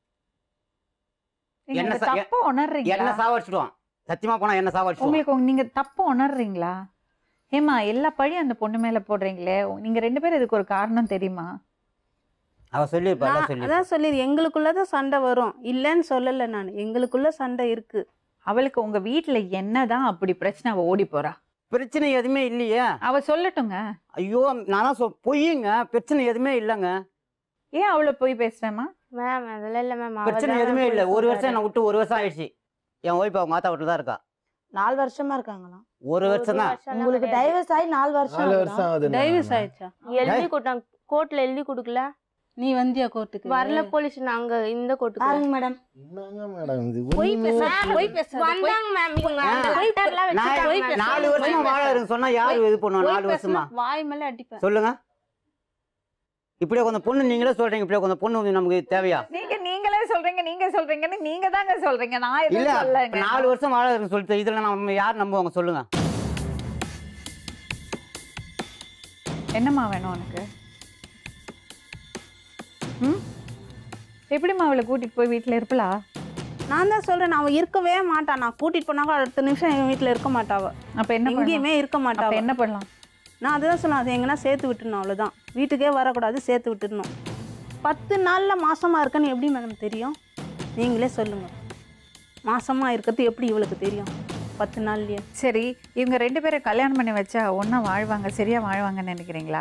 நீங்க என்ன இந்த ச- தப்பு உணர்றீங்களா என்ன சாவடிச்சிடுவான் சத்தியமா போனா என்ன சாவடிச்சிடுவான் உங்களுக்கு உங்க- நீங்க தப்பு உணர்றீங்களா ஏமா எல்லா பழியும் அந்த பொண்ணு மேல போடுறீங்களே நீங்க ரெண்டு பேரும் இதுக்கு ஒரு காரணம் தெரியுமா அவ சொல்லியிருப்பா எல்லாம் நான் சொல்லி அதான் சொல்லி எங்களுக்குள்ள தான் சண்டை வரும் இல்லைன்னு சொல்லலை நான் எங்களுக்குள்ள சண்டை இருக்கு அவளுக்கு உங்க வீட்ல என்னதான் அப்படி பிரச்சனை அவ ஓடி போறா பிரச்சனை எதுவுமே இல்லையே அவ சொல்லட்டுங்க ஐயோ நான் தான் சொல் பொய்யுங்க பிரச்சனை எதுவுமே இல்லைங்க ஏன் அவளை போய் பேசுறேமா மேம் அதெல்லாம் இல்லை மேம் பிரச்சனை எதுவுமே இல்லை ஒரு வருஷம் என்னை விட்டு ஒரு வருஷம் ஆயிடுச்சு என் ஒய்ஃப் அவங்க மாத்தா வீட்டில் தான் இருக்கா நாலு வருஷமா இருக்காங்களாம் ஒரு வருஷம் தான் உங்களுக்கு டைவர்ஸ் ஆகி நாலு வருஷம் நாலு ஆகுதா? வருஷம் ஆகுது டைவர்ஸ் ஆயிடுச்சா எழுதி கொடுத்தாங்க கோர்ட்ல எழுதி கொடுக்கல நீ வந்தியா கோர்ட்டுக்கு வரல போலீஸ் நாங்க இந்த கோர்ட்டுக்கு பாருங்க மேடம் என்னங்க மேடம் இது போய் ஒண்ணுமே- பேச போய் பேச வந்தாங்க மேம் இவங்க ஆ. அந்த லெட்டர்லாம் நான் வச்சுட்டாங்க ma'am. நாலு வருஷமா வாழ இருக்கு சொன்னா யாரு இது பண்ணுவா நாலு வருஷமா வாய் மேல அடிப்பேன் சொல்லுங்க இப்படியே கொஞ்சம் பொண்ணு நீங்களே சொல்றீங்க இப்படியே கொஞ்சம் பொண்ணு நமக்கு தேவையா நீங்க நீங்களே சொல்றீங்க நீங்க சொல்றீங்கன்னு நீங்க தாங்க சொல்றீங்க நான் இல்ல எதுவும் சொல்லங்க நாலு வருஷம் வாழ இருக்குன்னு சொல்லிட்டு இதுல நம்ம யார் நம்புவாங்க சொல்லுங்க என்னம்மா வேணும் உனக்கு ம் எப்படிம்மா அவளை கூட்டிட்டு போய் வீட்ல இருப்பலா நான் தான் சொல்றேன் அவன் இருக்கவே மாட்டான் நான் கூட்டிட்டு போனாக்க அடுத்த நிமிஷம் என் வீட்டுல இருக்க மாட்டாவ அப்ப என்ன பண்ணலாம் எங்கேயுமே இருக்க அப்ப மாட்டாவ என்ன பண்ணலாம் நான் அதுதான் சொன்னேன் அது எங்கன்னா சேர்த்து விட்டுருணும் அவ்வளோதான் வீட்டுக்கே வரக்கூடாது சேர்த்து விட்டுடணும் பத்து நாளில் மாசமா இருக்கேன்னு எப்படி மேடம் தெரியும் நீங்களே சொல்லுங்கள் மாசமா இருக்கிறது எப்படி இவளுக்கு தெரியும் பத்து நாள்லயே சரி இவங்க ரெண்டு பேரும் கல்யாணம் பண்ணி வச்சா ஒண்ணா வாழ்வாங்க சரியா வாழ்வாங்கன்னு நினைக்கிறீங்களா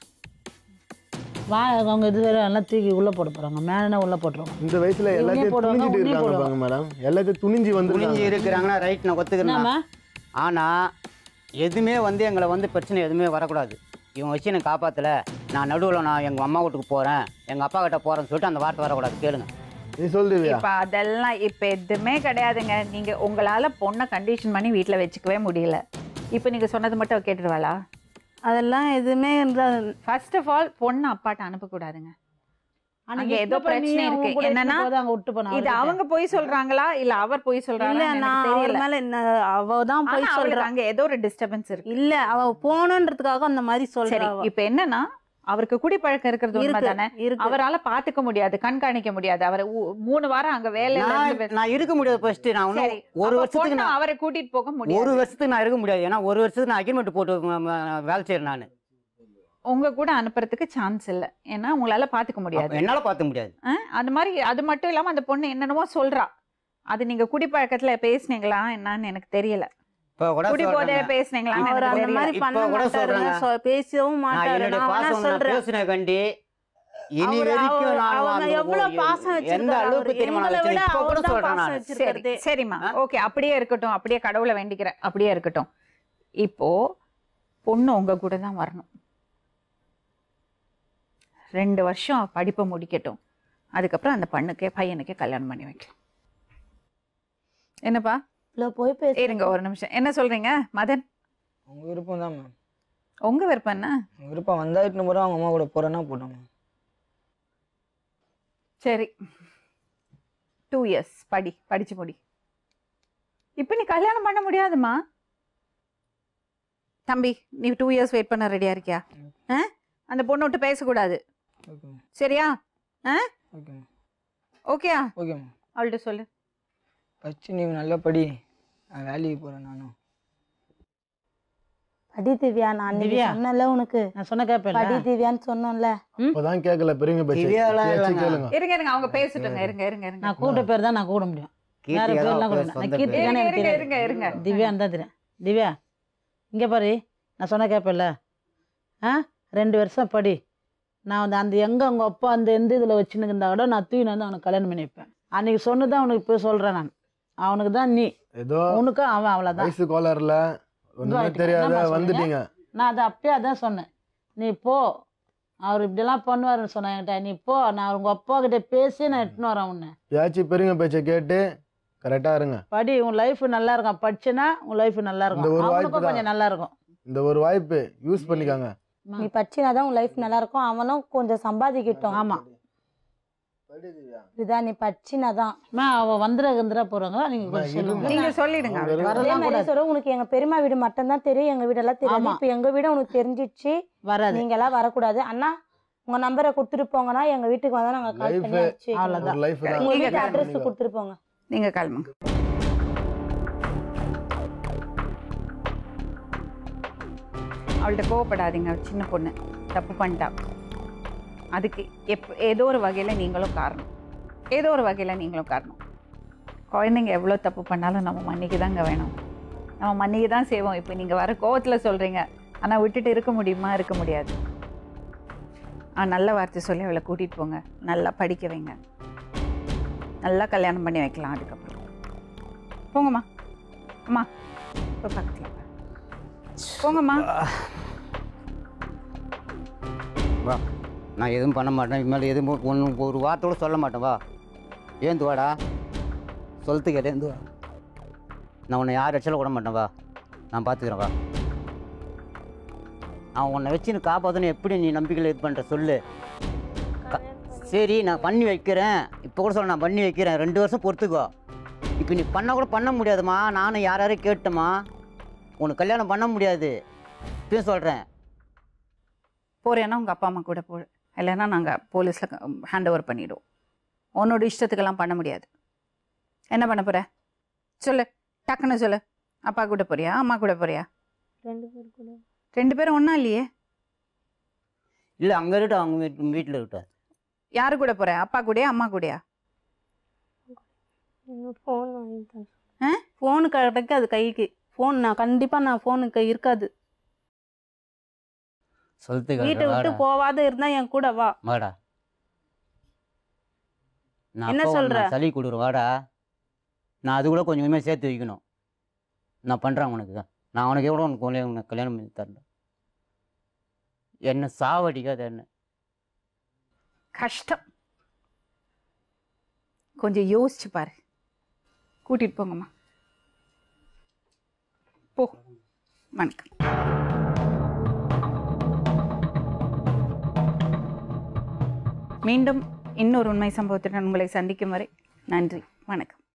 வா அவங்க இது வேற எல்லாம் தூக்கி உள்ள போட போறாங்க மேலே உள்ள போட்டுருவாங்க இந்த வயசுல இவனே எல்லாத்தையும் போடுவாங்க, துணிஞ்சிட்டு உன்னே இருக்காங்க போடுவாங்க. பாருங்க மேடம் எல்லாத்தையும் துணிஞ்சு வந்து புரிஞ்சு இருக்கிறாங்கன்னா ரைட் நான் ஒத்துக்கிறேன் என்னம்மா ஆனா எதுவுமே வந்து எங்களை வந்து பிரச்சனை எதுவுமே வரக்கூடாது இவன் வச்சு என்னை காப்பாத்தல நான் நடுவில் நான் எங்க அம்மா வீட்டுக்கு போறேன் எங்க அப்பா கிட்ட போறேன்னு சொல்லிட்டு அந்த வார்த்தை வரக்கூடாது கேளுங்க நீ சொல்லுவியா இப்ப அதெல்லாம் இப்ப எதுவுமே கிடையாதுங்க நீங்க உங்களால பொண்ணை கண்டிஷன் பண்ணி வீட்ல வச்சுக்கவே முடியல இப்ப நீங்க சொன்னது மட்டும் அவ கேட்டுருவாளா அதெல்லாம் எதுவுமே இருந்தா- ஃபர்ஸ்ட் ஆஃப் ஆல் பொண்ணை அப்பாட்ட அனுப்பக்கூடாதுங்க அன்னைக்கு ஏதோ இப்ப நீ பிரச்சனை அவங்க இருக்கு. கூட என்னன்னா, இருக்கும்போது அங்க விட்டு போன இது அவங்க போய் சொல்றாங்களா இல்ல அவர் போய் இல்ல சொல்றாங்களா நான் அவர் தெரியல மேல என்ன அவ தான் போய் ஆனா அவளுக்கு சொல்றா அங்க ஏதோ ஒரு டிஸ்டர்பன்ஸ் இருக்கு இல்ல அவ போகணுன்றதுக்காக அந்த மாதிரி சரி சொல்றா அவ. இப்ப என்னன்னா அவருக்கு குடிப்பழக்கம் இருக்கிறது இருக்கு, உண்மைதானே இருக்கு. அவரால பாத்துக்க முடியாது கண்காணிக்க முடியாது அவரை ஊ- மூணு வாரம் அங்க வேலையில நான் இருந்து நான் இருக்க முடியாது ஃபர்ஸ்ட் நான் ஒன்றும் சரி. ஒரு அப்ப வருஷத்துக்கு பொண்ணு நான் அவரை கூட்டிட்டு போக ஒரு முடியாது வருஷத்துக்கு நான் இருக்க முடியாது ஏன்னா ஒரு வருஷத்துக்கு நான் அக்ரிமெண்ட் போட்டு ம- ம- வேலை செய்யறேன் நான் உங்க கூட அனுப்புறதுக்கு சான்ஸ் இல்ல ஏன்னா உங்களால பாத்துக்க முடியாது என்னால பார்த்த முடியாது ஆ, அது மாதிரி அது மட்டும் இல்லாம அந்த பொண்ணு என்னென்னமோ சொல்றா அது நீங்க குடிப்பழக்கத்துல பேசுனீங்களா என்னன்னு எனக்கு தெரியல இப்போ கூட குடி போதையில சொல்றேங்க. பேசுனீங்களான்னு அவர் எனக்கு அந்த தெரியல மாதிரி இப்ப பண்ண கூட மாட்டாருங்க சொல்றேங்க. சொ- பேசவும் நான் மாட்டாரு என்னுடைய நான் வேணா பாசம் நான் சொல்றேன் பேசுன கண்டி இனி அவரு- வரைக்கும் அவரு- நான் அவங்க அந்த எவ்வளவு ஒரு- பாசம் எந்த வச்சிருக்காரு அளவுக்கு அவரு. தெரியுமா நான் எங்களை விட வச்சிருக்கேன். இப்ப கூட அவர்தான் சொல்றேன் பாசம் நான் சரி வச்சிருக்கிறதே. சரிம்மா ஆ? ஓகே அப்படியே இருக்கட்டும் அப்படியே கடவுளை வேண்டிக்கிறேன் அப்படியே இருக்கட்டும் இப்போ பொண்ணு உங்க கூட தான் வரணும் ரெண்டு வருஷம் அவ படிப்பை முடிக்கட்டும் அதுக்கப்புறம் அந்த பொண்ணுக்கே பையனுக்கே கல்யாணம் பண்ணி வைக்கலாம் என்னப்பா இல்லை போய் பேச இருங்க ஒரு நிமிஷம் என்ன சொல்றீங்க மதன் அவங்க விருப்பம் தான் மேம் உங்க விருப்பம் என்ன அவங்க விருப்பம் வந்தா இட்டுன்னு போகிறோம் அவங்க அம்மா கூட போகிறேன்னா போட்டோம் மேம் சரி டூ இயர்ஸ் படி படிச்சு முடி இப்போ நீ கல்யாணம் பண்ண முடியாதுமா தம்பி நீ டூ இயர்ஸ் வெயிட் பண்ண ரெடியா இருக்கியா ஆ அந்த பொண்ணு விட்டு பேசக்கூடாது ஓகே மேம் சரியா ஆ ஓகே மேம் ஓகேயா ஓகே மேம் அவள்கிட்ட சொல்லு ஃபஸ்ட்டு நீ நல்லா படி நான் வேலைக்கு போகிறேன் நானும் படி திவ்யா நான் அன்னைக்கு திவ்யா. சொன்னேன்ல உனக்கு நான் சொன்ன கேட்பேன் படி திவ்யான்னு சொன்னோம்ல இப்போதான் கேட்கல பெரியவங்க பேச்சு திவ்யாலாம் பேச்சு இல்லைங்க. கேளுங்க இருங்க இருங்க அவங்க பேசட்டுங்க இருங்க இருங்க இருங்க நான் கூப்பிட்ட பேர் தான் நான் கூப்பிட முடியும் வேற கீர்த்தி பேர்லாம் ஏதாவது கூட பேர் நான் சொந்த கீர்த்தி பேர். தானே இருங்க எனக்கு இருங்க தெரியும். இருங்க இருங்க திவ்யான்னு தான் தெரியும் திவ்யா இங்கே பாரு நான் சொன்ன கேட்பேன்ல ஆ ரெண்டு வருஷம் படி நான் வந்து அந்த எங்கே அவங்க அப்பா அந்த எந்த இதில் வச்சுன்னு இருந்தா கூட நான் தூக்கி வந்து அவனுக்கு கல்யாணம் பண்ணி வைப்பேன் அன்னைக்கு சொன்னதான் அவனுக்கு இப்போ சொல்கிறேன் நான் அவனுக்கு தான் நீ ஏதோ உனக்கும் அவன் அவ்வளோதான் வயசு கோளாறுல ஒண்ணுமே இதுவாயிட்டு. தெரியாத என்னம்மா சொன்னீங்க? வந்துட்டீங்க நான் அதை அப்பயே அதான் சொன்னேன் நீ போ அவர் இப்படிலாம் பண்ணுவாருன்னு சொன்னேன் என்கிட்ட நீ போ நான் உங்கள் அப்பா கிட்ட பேசி நான் எட்டுன்னு வரேன் உன்னை ஏதாச்சும் பெரியவங்க பேச்சை கேட்டு கரெக்டாக இருங்க படி உன் லைஃப் நல்லா இருக்கும் படிச்சேன்னா உன் லைஃப் நல்லா இந்த இருக்கும் ஒரு வாய்ப்பு அவனுக்கும் தான். கொஞ்சம் நல்லா இருக்கும் இந்த ஒரு வாய்ப்பு யூஸ் பண்ணிக்காங்க நீ படிச்சினாதான் உன் லைஃப் நல்லா இருக்கும் அவனும் கொஞ்சம் சம்பாதிக்கட்டும் ஆமா இதா நீ படிச்சினாதான் அம்மா அவ வந்துட வந்துட போறாங்க நீங்க கொஞ்சம் சொல்லுங்க நீங்க சொல்லிடுங்க அவங்க அவர்கிட்ட. அதே வரலாம் மாதிரி கூடாது சொல்ல உனக்கு எங்க பெரியம்மா வீடு மட்டும்தான் தெரியும் எங்க வீடெல்லாம் தெரியாது ஆமா. இப்போ எங்க வீடு உனக்கு தெரிஞ்சிச்சு வராது நீங்க எல்லாம் வரக்கூடாது அண்ணா உங்க நம்பரை கொடுத்துட்டு போங்கன்னா எங்க வீட்டுக்கு வந்தா நாங்க கால் பண்ணி Life- அனுப்பிச்சு வைக்கிறோம். அவ்வளவுதான். ஒரு லைஃப் தான் உங்க நீங்க வீட்டு call அட்ரஸ் பண்ணிக்கோ. கொடுத்துட்டு போங்க நீங்க கிளம்புங்க அவள்கிட்ட கோவப்படாதீங்க அவ சின்ன பொண்ணு தப்பு பண்ணிட்டா அதுக்கு எப் ஏதோ ஒரு வகையில் நீங்களும் காரணம் ஏதோ ஒரு வகையில் நீங்களும் காரணம் குழந்தைங்க எவ்வளோ தப்பு பண்ணாலும் நம்ம மன்னிக்க தாங்க வேணும் நம்ம மன்னிக்க தான் செய்வோம் இப்போ நீங்கள் வர கோவத்தில் சொல்கிறீங்க ஆனால் விட்டுட்டு இருக்க முடியுமா இருக்க முடியாது ஆ நல்ல வார்த்தை சொல்லி அவளை கூட்டிகிட்டு போங்க நல்லா படிக்க வைங்க நல்லா கல்யாணம் பண்ணி வைக்கலாம் அதுக்கப்புறம் போங்கம்மா அம்மா இப்போ பக்கத்தில் உட்காரு. போங்கம்மா வா நான் எதுவும் பண்ண மாட்டேன் இனிமேல் எதுவும் ஒன்று ஒரு வார்த்தையோட சொல்ல மாட்டேன் வா ஏந்து வாடா சொல்லுத்துக்கு ஏந்து வா நான் உன்னை யார் வச்சாலும் விட மாட்டேன் வா நான் பார்த்துக்கிறேன் வா நான் உன்னை வச்சு நீ காப்பாற்றணும் எப்படி நீ நம்பிக்கையில் இது பண்ணுற சொல்லு க- சரி நான் பண்ணி வைக்கிறேன் இப்போ கூட சொல்ல நான் பண்ணி வைக்கிறேன் ரெண்டு வருஷம் பொறுத்துக்கோ இப்போ நீ பண்ண கூட பண்ண முடியாதும்மா நானும் யார் யாரையும் கேட்டேம்மா உனக்கு கல்யாணம் பண்ண முடியாது இப்பயும் சொல்கிறேன் போறேன்னா உங்கள் அப்பா அம்மா கூட போ இல்லைன்னா நாங்கள் போலீஸில் ஹேண்ட் ஓவர் பண்ணிவிடுவோம் உன்னோட இஷ்டத்துக்கெல்லாம் பண்ண முடியாது என்ன பண்ண போகிற சொல்லு டக்குன்னு சொல்லு அப்பா கூட போறியா அம்மா கூட போறியா ரெண்டு பேர் கூட ரெண்டு பேரும் ஒன்றா இல்லையே இல்லை அங்கே இருக்கட்டும் அவங்க வீட்டு வீட்டில் இருக்கட்டும் யாரு கூட போற அப்பா கூடயா அம்மா கூடயா ஃபோன் வாங்கி தரேன் ஃபோனு கிடைக்காது கைக்கு ஃபோன் நான் கண்டிப்பா நான் ஃபோனுக்கு இருக்காது சொல்லுத்துக்கு வீட்டை விட்டு வாடா போவாத இருந்தா என் கூட வா வாடா நான் என்ன அப்பா சொல்ற? உனக்கு சளி கொடுக்குறேன் வாடா நான் அது கூட கொஞ்சம் கொஞ்சமாக சேர்த்து வைக்கணும் நான் பண்ணுறேன் உனக்கு நான் உனக்கு எவ்வளோ உனக்கு கல்யாணம் உனக்கு கல்யாணம் பண்ணி தரேன் என்ன சாவடிக்காத என்ன கஷ்டம் கொஞ்சம் யோசிச்சு பாரு கூட்டிட்டு போங்கம்மா போ வணக்கம் மீண்டும் இன்னொரு உண்மை சம்பவத்துடன் உங்களை சந்திக்கும் வரை நன்றி வணக்கம்